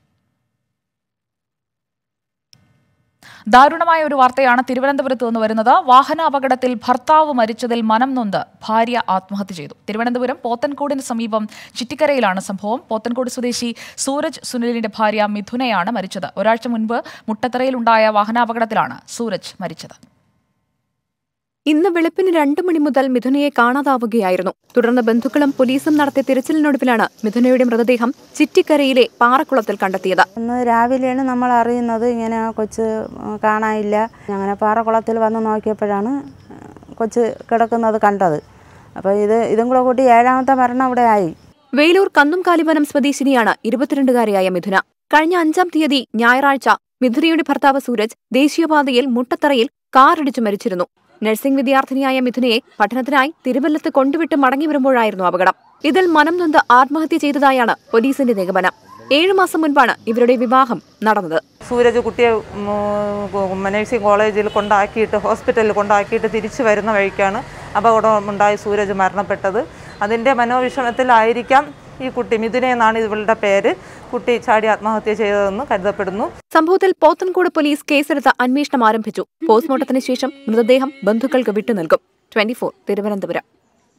ദാരുണമായ ഒരു വാർത്തയാണ് തിരുവനന്തപുരത്ത് നിന്ന് വരുന്നത് വാഹന അപകടത്തിൽ ഭർത്താവ് മരിച്ചതിൽ മനം നൊന്ത് ഭാര്യ ആത്മഹത്യ ചെയ്തു തിരുവനന്തപുരം പോത്തൻകോടിന് സമീപം ചിറ്റിക്കരയിലാണ് സംഭവം പോത്തൻകോട് സ്വദേശി സൂരജ് സുനിലിന്റെ ഭാര്യ മിഥുനയാണ് മരിച്ചത് ഒരാഴ്ച മുൻപ് മുട്ടത്തറയിലുണ്ടായ വാഹനാപകടത്തിലാണ് സൂരജ് മരിച്ചത് ഇന്ന് വെളുപ്പിന് രണ്ടു മണി മുതൽ മിഥുനയെ കാണാതാവുകയായിരുന്നു തുടർന്ന് ബന്ധുക്കളും പോലീസും നടത്തിയ തിരച്ചിലിനൊടുവിലാണ് മിഥുനയുടെ മൃതദേഹം ചിറ്റിക്കരയിലെ പാറക്കുളത്തിൽ കണ്ടെത്തിയത് ഇന്ന് രാവിലെയാണ് നമ്മൾ അറിയുന്നത് ഇങ്ങനെ കൊച്ച് കാണാനില്ല അങ്ങനെ പാറക്കുളത്തിൽ വന്ന് നോക്കിയപ്പോഴാണ് കൊച്ച് കിടക്കുന്നത് കണ്ടത് അപ്പോൾ ഇത് ഇതും കൂടെ കൂട്ടി ഏഴാമത്തെ മരണം ഇവിടെ ആയി വേലൂർ കന്നും കാലിവനം സ്വദേശിനിയാണ് ഇരുപത്തിരണ്ടുകാരിയായ മിഥുന കഴിഞ്ഞ അഞ്ചാം തീയതി ഞായറാഴ്ച മിഥുനയുടെ ഭർത്താവ് സൂരജ് ദേശീയപാതയിൽ മുട്ടത്തറയിൽ കാറിടിച്ചു മരിച്ചിരുന്നു നഴ്സിംഗ് വിദ്യാർത്ഥിനിയായ മിഥുനയെ പഠനത്തിനായി തിരുവല്ലത്ത് കൊണ്ടുവിട്ട് മടങ്ങി വരുമ്പോഴായിരുന്നു അപകടം ഇതിൽ മനം നൊന്ത് ആത്മഹത്യ ചെയ്തതായാണ് പോലീസിന്റെ നിഗമനം ഏഴു മാസം മുൻപാണ് ഇവരുടെ വിവാഹം നടന്നത് സൂരജ് കുട്ടിയെ നഴ്സിംഗ് കോളേജിൽ കൊണ്ടാക്കിയിട്ട് ഹോസ്പിറ്റലിൽ കൊണ്ടാക്കിയിട്ട് തിരിച്ചു വരുന്ന വഴിക്കാണ് അപകടമുണ്ടായി സൂരജ് മരണപ്പെട്ടത് അതിൻ്റെ മനോവിഷമത്തിലായിരിക്കാം ഈ കുട്ടി മിഥുന എന്നാണ് ഇവളുടെ പേര് കുട്ടി ചാടി ആത്മഹത്യ ചെയ്തതെന്ന് കരുതപ്പെടുന്നു സംഭവത്തിൽ പോത്തൻകോട് പോലീസ് കേസെടുത്ത് അന്വേഷണം ആരംഭിച്ചു പോസ്റ്റ്മോർട്ടത്തിന് ശേഷം മൃതദേഹം ബന്ധുക്കൾക്ക് വിട്ടുനൽകും ട്വന്റി തിരുവനന്തപുരം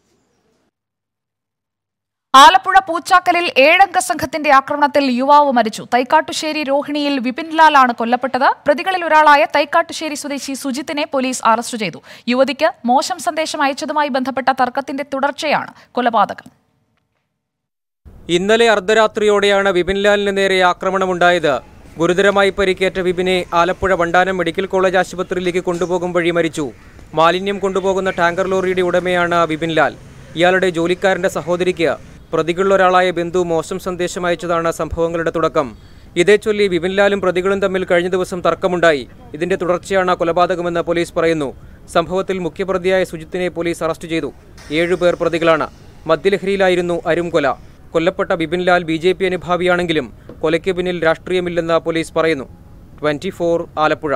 ആലപ്പുഴ പൂച്ചാക്കലിൽ ഏഴംഗ സംഘത്തിന്റെ ആക്രമണത്തിൽ യുവാവ് മരിച്ചു തൈക്കാട്ടുശ്ശേരി രോഹിണിയിൽ വിപിൻലാലാണ് കൊല്ലപ്പെട്ടത് പ്രതികളിൽ ഒരാളായ തൈക്കാട്ടുശ്ശേരി സ്വദേശി സുജിത്തിനെ പോലീസ് അറസ്റ്റ് ചെയ്തു യുവതിക്ക് മോശം സന്ദേശം അയച്ചതുമായി ബന്ധപ്പെട്ട തർക്കത്തിന്റെ തുടർച്ചയാണ് കൊലപാതകം ഇന്നലെ അർദ്ധരാത്രിയോടെയാണ് വിപിൻലാലിന് നേരെ ആക്രമണമുണ്ടായത് ഗുരുതരമായി പരിക്കേറ്റ വിപിനെ ആലപ്പുഴ വണ്ടാനം മെഡിക്കൽ കോളേജ് ആശുപത്രിയിലേക്ക് കൊണ്ടുപോകും വഴി മരിച്ചു മാലിന്യം കൊണ്ടുപോകുന്ന ടാങ്കർ ലോറിയുടെ ഉടമയാണ് വിപിൻലാൽ ഇയാളുടെ ജോലിക്കാരന്റെ സഹോദരിക്ക് പ്രതികളിലൊരാളായ ബന്ധു മോശം സന്ദേശം അയച്ചതാണ് സംഭവങ്ങളുടെ തുടക്കം ഇതേ ചൊല്ലി വിപിൻലാലും പ്രതികളും തമ്മിൽ കഴിഞ്ഞ ദിവസം തർക്കമുണ്ടായി ഇതിന്റെ തുടർച്ചയാണ് കൊലപാതകമെന്ന് പോലീസ് പറയുന്നു സംഭവത്തിൽ മുഖ്യപ്രതിയായ സുജിത്തിനെ പോലീസ് അറസ്റ്റ് ചെയ്തു ഏഴുപേർ പ്രതികളാണ് മദ്യലഹരിയിലായിരുന്നു അരുംകൊല കൊല്ലപ്പെട്ട ബിപിൻലാൽ ബി ജെ പി അനുഭാവിയാണെങ്കിലും കൊലയ്ക്ക് പിന്നിൽ രാഷ്ട്രീയമില്ലെന്ന് പോലീസ് പറയുന്നു ട്വന്റി ആലപ്പുഴ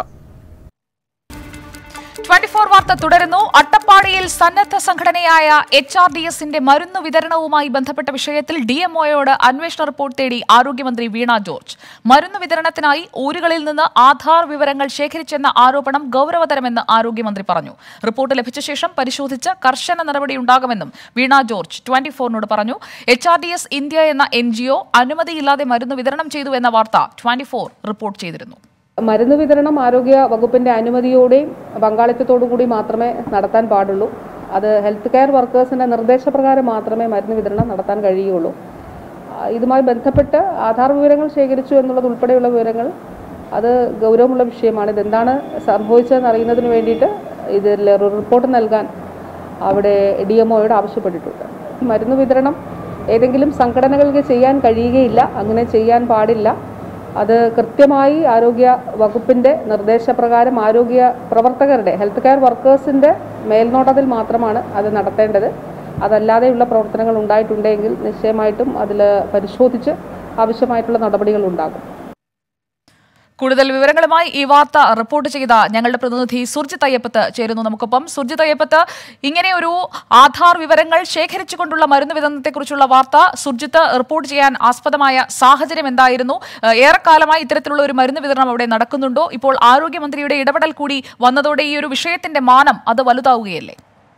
ട്വന്റി ഫോർ വാർത്ത തുടരുന്നു അട്ടപ്പാടിയിൽ സന്നദ്ധ സംഘടനയായ എച്ച് ആർ ഡി എസിന്റെ മരുന്ന് വിതരണവുമായി ബന്ധപ്പെട്ട വിഷയത്തിൽ ഡി എംഒയോട് അന്വേഷണ റിപ്പോർട്ട് തേടി ആരോഗ്യമന്ത്രി വീണ ജോർജ് മരുന്ന് വിതരണത്തിനായി ഊരുകളിൽ നിന്ന് ആധാർ വിവരങ്ങൾ ശേഖരിച്ചെന്ന ആരോപണം ഗൌരവതരമെന്ന് ആരോഗ്യമന്ത്രി പറഞ്ഞു റിപ്പോർട്ട് ലഭിച്ച ശേഷം പരിശോധിച്ച് കർശന നടപടിയുണ്ടാകുമെന്നും വീണ ജോർജ് ട്വന്റി ഫോറിനോട് പറഞ്ഞു H R D S India എന്ന എൻ ജി ഒ അനുമതിയില്ലാതെ മരുന്ന് വിതരണം ചെയ്തു എന്ന വാർത്ത ട്വന്റി ഫോർ റിപ്പോർട്ട് ചെയ്തിരുന്നു മരുന്ന് വിതരണം ആരോഗ്യ വകുപ്പിന്റെ അനുമതിയോടെയും പങ്കാളിത്തത്തോടു കൂടി മാത്രമേ നടത്താൻ പാടുള്ളൂ അത് ഹെൽത്ത് കെയർ വർക്കേഴ്സിന്റെ നിർദ്ദേശപ്രകാരം മാത്രമേ മരുന്ന് വിതരണം നടത്താൻ കഴിയുള്ളൂ ആ, ഇതുമായി ബന്ധപ്പെട്ട് ആധാർ വിവരങ്ങൾ ശേഖരിച്ചു എന്നുള്ളത് ഉൾപ്പെടെയുള്ള വിവരങ്ങൾ അത് ഗൗരവമുള്ള വിഷയമാണ് ഇതെന്താണ് സംഭവിച്ചതെന്ന് അറിയുന്നതിന് വേണ്ടിയിട്ട് ഇതിൽ ഒരു റിപ്പോർട്ട് നൽകാൻ അവിടെ ഡി എം ഒയോട് ആവശ്യപ്പെട്ടിട്ടുണ്ട് മരുന്ന് വിതരണം ഏതെങ്കിലും സംഘടനകൾക്ക് ചെയ്യാൻ കഴിയുകയില്ല അങ്ങനെ ചെയ്യാൻ പാടില്ല അത് കൃത്യമായി ആരോഗ്യ വകുപ്പിൻ്റെ നിർദ്ദേശപ്രകാരം ആരോഗ്യ പ്രവർത്തകരുടെ ഹെൽത്ത് കെയർ വർക്കേഴ്സിൻ്റെ മേൽനോട്ടത്തിൽ മാത്രമാണ് അത് നടത്തേണ്ടത് അതല്ലാതെയുള്ള പ്രവർത്തനങ്ങൾ ഉണ്ടായിട്ടുണ്ടെങ്കിൽ നിശ്ചയമായിട്ടും അതിൽ പരിശോധിച്ച് ആവശ്യമായിട്ടുള്ള നടപടികൾ ഉണ്ടാകും കൂടുതൽ വിവരങ്ങളുമായി ഈ വാർത്ത റിപ്പോർട്ട് ചെയ്ത ഞങ്ങളുടെ പ്രതിനിധി സുർജിത് അയ്യപ്പത്ത് ചേരുന്നു നമുക്കൊപ്പം സുർജിത് അയ്യപ്പത്ത് ഇങ്ങനെ ഒരു ആധാർ വിവരങ്ങൾ ശേഖരിച്ചുകൊണ്ടുള്ള മരുന്ന് വിതരണത്തെക്കുറിച്ചുള്ള വാർത്ത സുർജിത്ത് റിപ്പോർട്ട് ചെയ്യാൻ ആസ്പദമായ സാഹചര്യം എന്തായിരുന്നു ഏഹ് ഏറെക്കാലമായി ഇത്തരത്തിലുള്ള ഒരു മരുന്ന് വിതരണം അവിടെ നടക്കുന്നുണ്ടോ ഇപ്പോൾ ആരോഗ്യമന്ത്രിയുടെ ഇടപെടൽ കൂടി വന്നതോടെ ഈ ഒരു വിഷയത്തിന്റെ മാനം അത് വലുതാവുകയല്ലേ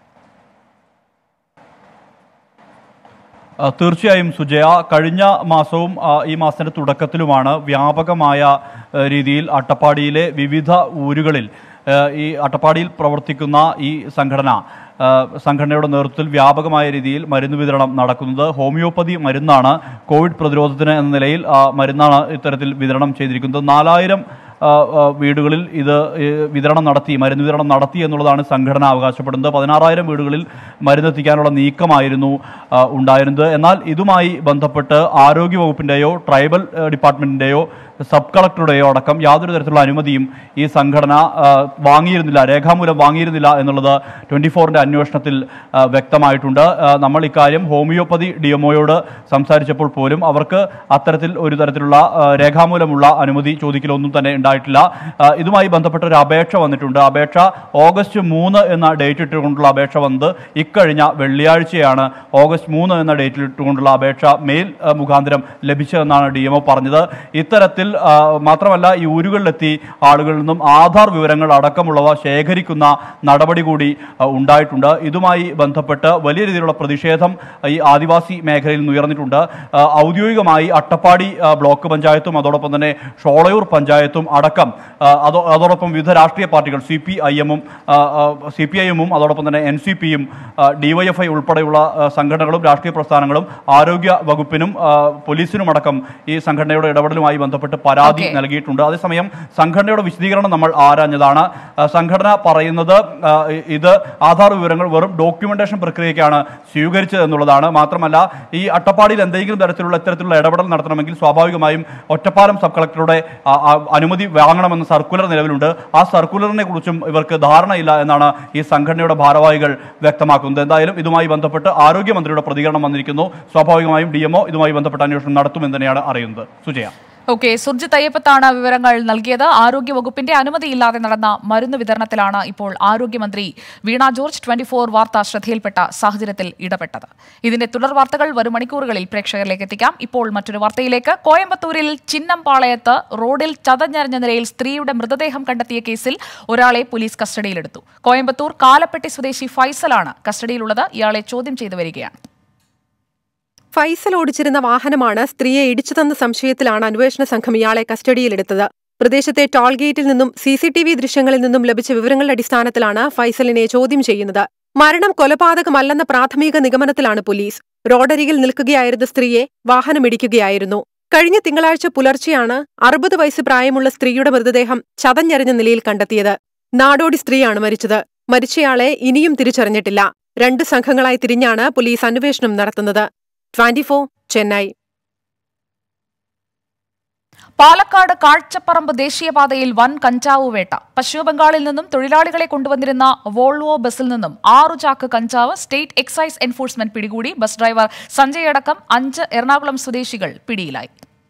ആ, തീർച്ചയായും സുജയ കഴിഞ്ഞ മാസവും ആ, ഈ മാസത്തിന്റെ തുടക്കത്തിലുമാണ് വ്യാപകമായ ആ, രീതിയിൽ അട്ടപ്പാടിയിലെ വിവിധ ഊരുകളിൽ ആ, ഈ അട്ടപ്പാടിയിൽ പ്രവർത്തിക്കുന്ന ഈ സംഘടന ആ, സംഘടനയുടെ നേതൃത്വത്തിൽ വ്യാപകമായ രീതിയിൽ മരുന്ന് വിതരണം നടക്കുന്നത് ഹോമിയോപ്പതി മരുന്നാണ് കോവിഡ് പ്രതിരോധത്തിന് എന്ന നിലയിൽ ആ, മരുന്നാണ് ഇത്തരത്തിൽ വിതരണം ചെയ്തിരിക്കുന്നത് നാലായിരം ആ, ആ, വീടുകളിൽ ഇത് ഏ, വിതരണം നടത്തി മരുന്ന് വിതരണം നടത്തി എന്നുള്ളതാണ് സംഘടന അവകാശപ്പെടുന്നത് പതിനാറായിരം വീടുകളിൽ മരുന്നെത്തിക്കാനുള്ള നീക്കമായിരുന്നു ആ, ഉണ്ടായിരുന്നത് എന്നാൽ ഇതുമായി ബന്ധപ്പെട്ട് ആരോഗ്യ വകുപ്പിൻ്റെയോ ട്രൈബൽ ഏ, ഡിപ്പാർട്ട്മെന്റിന്റെയോ സബ് കളക്ടറുടെയോ അടക്കം യാതൊരു തരത്തിലുള്ള അനുമതിയും ഈ സംഘടന ആ, വാങ്ങിയിരുന്നില്ല രേഖാമൂലം വാങ്ങിയിരുന്നില്ല എന്നുള്ളത് ട്വന്റി ഫോറിന്റെ അന്വേഷണത്തിൽ ആ, വ്യക്തമായിട്ടുണ്ട് ആ, നമ്മൾ ഇക്കാര്യം ഹോമിയോപ്പതി ഡി എംഒയോട് സംസാരിച്ചപ്പോൾ പോലും അവർക്ക് അത്തരത്തിൽ ഒരു തരത്തിലുള്ള ആ, രേഖാമൂലമുള്ള അനുമതി ചോദിക്കലൊന്നും തന്നെ ഉണ്ടായിട്ടില്ല ആ, ഇതുമായി ബന്ധപ്പെട്ട ഒരു അപേക്ഷ വന്നിട്ടുണ്ട് അപേക്ഷ ഓഗസ്റ്റ് മൂന്ന് എന്ന ഡേറ്റ് ഇട്ടുകൊണ്ടുള്ള അപേക്ഷ വന്നത് ഇക്കഴിഞ്ഞ വെള്ളിയാഴ്ചയാണ് ഓഗസ്റ്റ് മൂന്ന് എന്ന ഡേറ്റിൽ ഇട്ടുകൊണ്ടുള്ള അപേക്ഷ മെയിൽ ആ, മുഖാന്തരം ലഭിച്ചതെന്നാണ് ഡി എംഒ പറഞ്ഞത് ഇത്തരത്തിൽ ആ, മാത്രമല്ല ഈ ഊരുകളിലെത്തി ആളുകളിൽ നിന്നും ആധാർ വിവരങ്ങൾ അടക്കമുള്ളവ ശേഖരിക്കുന്ന നടപടി കൂടി ആ, ഉണ്ടായിട്ടുണ്ട് ഇതുമായി ബന്ധപ്പെട്ട് വലിയ രീതിയിലുള്ള പ്രതിഷേധം ഈ ആദിവാസി മേഖലയിൽ നിന്ന് ഉയർന്നിട്ടുണ്ട് ആ, ഔദ്യോഗികമായി അട്ടപ്പാടി ആ, ബ്ലോക്ക് പഞ്ചായത്തും അതോടൊപ്പം തന്നെ ഷോളയൂർ പഞ്ചായത്തും അടക്കം ആ, അതോ അതോടൊപ്പം വിവിധ രാഷ്ട്രീയ പാർട്ടികൾ സി പി ഐ എമ്മും സി പി ഐ എമ്മും അതോടൊപ്പം തന്നെ എൻ സി പിയും ഡിവൈഎഫ്ഐ ഉൾപ്പെടെയുള്ള ആ, സംഘടനകളും രാഷ്ട്രീയ പ്രസ്ഥാനങ്ങളും ആരോഗ്യ വകുപ്പിനും ആ, പോലീസിനും അടക്കം ഈ സംഘടനയുടെ ഇടപെടലുമായി ബന്ധപ്പെട്ട് പരാതി നൽകിയിട്ടുണ്ട് അതേസമയം സംഘടനയുടെ വിശദീകരണം നമ്മൾ ആരാഞ്ഞതാണ് ആ, സംഘടന പറയുന്നത് ആ, ഇ- ഇത് ആധാർ വിവരങ്ങൾ വെറും ഡോക്യുമെന്റേഷൻ പ്രക്രിയയ്ക്കാണ് സ്വീകരിച്ചത് എന്നുള്ളതാണ് മാത്രമല്ല ഈ അട്ടപ്പാടിയിൽ എന്തെങ്കിലും തരത്തിലുള്ള ഇത്തരത്തിലുള്ള ഇടപെടൽ നടത്തണമെങ്കിൽ സ്വാഭാവികമായും ഒറ്റപ്പാലം സബ് കളക്ടറുടെ ആ, ആ, അനുമതി വാങ്ങണമെന്ന സർക്കുലർ നിലവിലുണ്ട് ആ സർക്കുലറിനെ കുറിച്ചും ഇവർക്ക് ധാരണയില്ല എന്നാണ് ഈ സംഘടനയുടെ ഭാരവാഹികൾ വ്യക്തമാക്കുന്നത് എന്തായാലും ഇതുമായി ബന്ധപ്പെട്ട് ആരോഗ്യമന്ത്രിയുടെ പ്രതികരണം വന്നിരിക്കുന്നു സ്വാഭാവികമായും ഡി എംഒ ഇതുമായി ബന്ധപ്പെട്ട അന്വേഷണം നടത്തുമെന്ന് തന്നെയാണ് അറിയുന്നത് സുജയ ഓക്കെ സുർജിത്ത് അയ്യപ്പത്താണ് വിവരങ്ങൾ നൽകിയത് ആരോഗ്യവകുപ്പിന്റെ അനുമതിയില്ലാതെ നടന്ന മരുന്ന് വിതരണത്തിലാണ് ഇപ്പോൾ ആരോഗ്യമന്ത്രി വീണ ജോർജ് ട്വന്റി ഫോർ വാർത്ത ശ്രദ്ധയിൽപ്പെട്ട സാഹചര്യത്തിൽ ഇടപെട്ടത് ഇതിന്റെ തുടർ വാർത്തകൾ വരും മണിക്കൂറുകളിൽ പ്രേക്ഷകരിലേക്ക് എത്തിക്കാം ഇപ്പോൾ മറ്റൊരു വാർത്തയിലേക്ക് കോയമ്പത്തൂരിൽ ചിന്നംപാളയത്ത് റോഡിൽ ചതഞ്ഞറിഞ്ഞ നിലയിൽ സ്ത്രീയുടെ മൃതദേഹം കണ്ടെത്തിയ കേസിൽ ഒരാളെ പോലീസ് കസ്റ്റഡിയിലെടുത്തു കോയമ്പത്തൂർ കാലപ്പെട്ടി സ്വദേശി ഫൈസലാണ് കസ്റ്റഡിയിലുള്ളത് ഇയാളെ ചോദ്യം ചെയ്തു വരികയാണ് ഫൈസൽ ഓടിച്ചിരുന്ന വാഹനമാണ് സ്ത്രീയെ ഇടിച്ചതെന്ന സംശയത്തിലാണ് അന്വേഷണ സംഘം ഇയാളെ കസ്റ്റഡിയിലെടുത്തത് പ്രദേശത്തെ ടോൾ ഗേറ്റിൽ നിന്നും സി സി ടി വി ദൃശ്യങ്ങളിൽ നിന്നും ലഭിച്ച വിവരങ്ങളുടെ അടിസ്ഥാനത്തിലാണ് ഫൈസലിനെ ചോദ്യം ചെയ്യുന്നത് മരണം കൊലപാതകമല്ലെന്ന പ്രാഥമിക നിഗമനത്തിലാണ് പോലീസ് റോഡരികിൽ നിൽക്കുകയായിരുന്ന സ്ത്രീയെ വാഹനമിടിക്കുകയായിരുന്നു കഴിഞ്ഞ തിങ്കളാഴ്ച പുലർച്ചെയാണ് അറുപത് വയസ്സ് പ്രായമുള്ള സ്ത്രീയുടെ മൃതദേഹം ചതഞ്ഞെറിഞ്ഞ നിലയിൽ കണ്ടെത്തിയത് നാടോടി സ്ത്രീയാണ് മരിച്ചത് മരിച്ചയാളെ ഇനിയും തിരിച്ചറിഞ്ഞിട്ടില്ല രണ്ട് സംഘങ്ങളായി തിരിഞ്ഞാണ് പോലീസ് അന്വേഷണം നടത്തുന്നത് ട്വന്റി ചെന്നൈ പാലക്കാട് കാഴ്ചപ്പറമ്പ് ദേശീയപാതയിൽ വൻ കഞ്ചാവ് വേട്ട പശ്ചിമബംഗാളിൽ നിന്നും തൊഴിലാളികളെ കൊണ്ടുവന്നിരുന്ന വോൾവോ ബസിൽ നിന്നും ആറു ചാക്ക് കഞ്ചാവ് സ്റ്റേറ്റ് എക്സൈസ് എൻഫോഴ്സ്മെന്റ് പിടികൂടി ബസ് ഡ്രൈവർ സഞ്ജയ് അടക്കം അഞ്ച് എറണാകുളം സ്വദേശികൾ പിടിയിലായി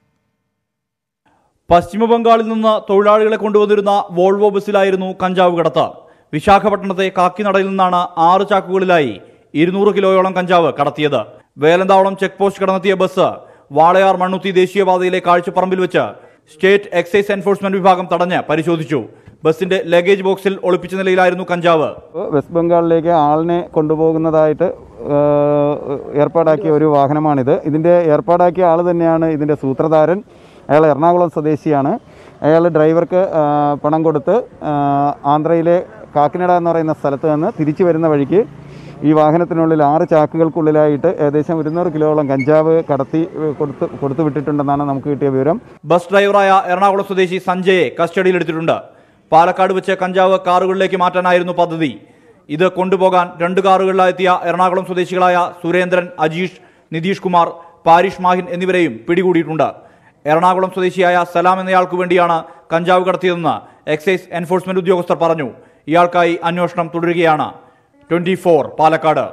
പശ്ചിമ ബംഗാളിൽ നിന്ന് തൊഴിലാളികളെ കൊണ്ടുവന്നിരുന്ന വോൾവോ ബസ്സിലായിരുന്നു കഞ്ചാവ് കടത്ത് വിശാഖപട്ടണത്തെ കാക്കിനടയിൽ നിന്നാണ് ആറ് ചാക്കുകളിലായി ഇരുന്നൂറ് കിലോയോളം കഞ്ചാവ് കടത്തിയത് വേലന്താവളം ചെക്ക് പോസ്റ്റ് കടന്നെത്തിയ ബസ് വാളയാർ മണ്ണുത്തി ദേശീയപാതയിലെ കാഴ്ചപ്പറമ്പിൽ വെച്ച് സ്റ്റേറ്റ് എക്സൈസ് എൻഫോഴ്സ്മെന്റ് വിഭാഗം തടഞ്ഞ് പരിശോധിച്ചു ബസിന്റെ ലഗേജ് ബോക്സിൽ ഒളിപ്പിച്ച നിലയിലായിരുന്നു കഞ്ചാവ് വെസ്റ്റ് ബംഗാളിലേക്ക് ആളിനെ കൊണ്ടുപോകുന്നതായിട്ട് ഏഹ്, ഏർപ്പാടാക്കിയ ഒരു വാഹനമാണിത് ഇതിൻ്റെ ഏർപ്പാടാക്കിയ ആൾ തന്നെയാണ് ഇതിൻ്റെ സൂത്രധാരൻ അയാൾ എറണാകുളം സ്വദേശിയാണ് അയാൾ ഡ്രൈവർക്ക് ഏഹ്, പണം കൊടുത്ത് ഏഹ്, ആന്ധ്രയിലെ കാക്കിനട എന്ന് പറയുന്ന സ്ഥലത്ത് നിന്ന് തിരിച്ചു വരുന്ന വഴിക്ക് ഈ വാഹനത്തിനുള്ളിൽ ആറ് ചാക്കുകൾക്കുള്ളിലായിട്ട് ഏകദേശം ഇരുന്നൂറ് കിലോളം കഞ്ചാവ് കടത്തി ഏഹ്, കൊടുത്ത് കൊടുത്തു വിട്ടിട്ടുണ്ടെന്നാണ് നമുക്ക് കിട്ടിയ വിവരം ബസ് ഡ്രൈവറായ എറണാകുളം സ്വദേശി സഞ്ജയെ കസ്റ്റഡിയിലെടുത്തിട്ടുണ്ട് പാലക്കാട് വെച്ച് കഞ്ചാവ് കാറുകളിലേക്ക് മാറ്റാനായിരുന്നു പദ്ധതി ഇത് കൊണ്ടുപോകാൻ രണ്ട് കാറുകളിലെത്തിയ എറണാകുളം സ്വദേശികളായ സുരേന്ദ്രൻ അജീഷ് നിതീഷ് കുമാർ പാരിഷ് മാഹിൻ എന്നിവരെയും പിടികൂടിയിട്ടുണ്ട് എറണാകുളം സ്വദേശിയായ സലാം എന്നയാൾക്ക് വേണ്ടിയാണ് കഞ്ചാവ് കടത്തിയതെന്ന് എക്സൈസ് എൻഫോഴ്സ്മെന്റ് ഉദ്യോഗസ്ഥർ പറഞ്ഞു ഇയാൾക്കായി അന്വേഷണം തുടരുകയാണ് ട്വന്റി പാലക്കാട്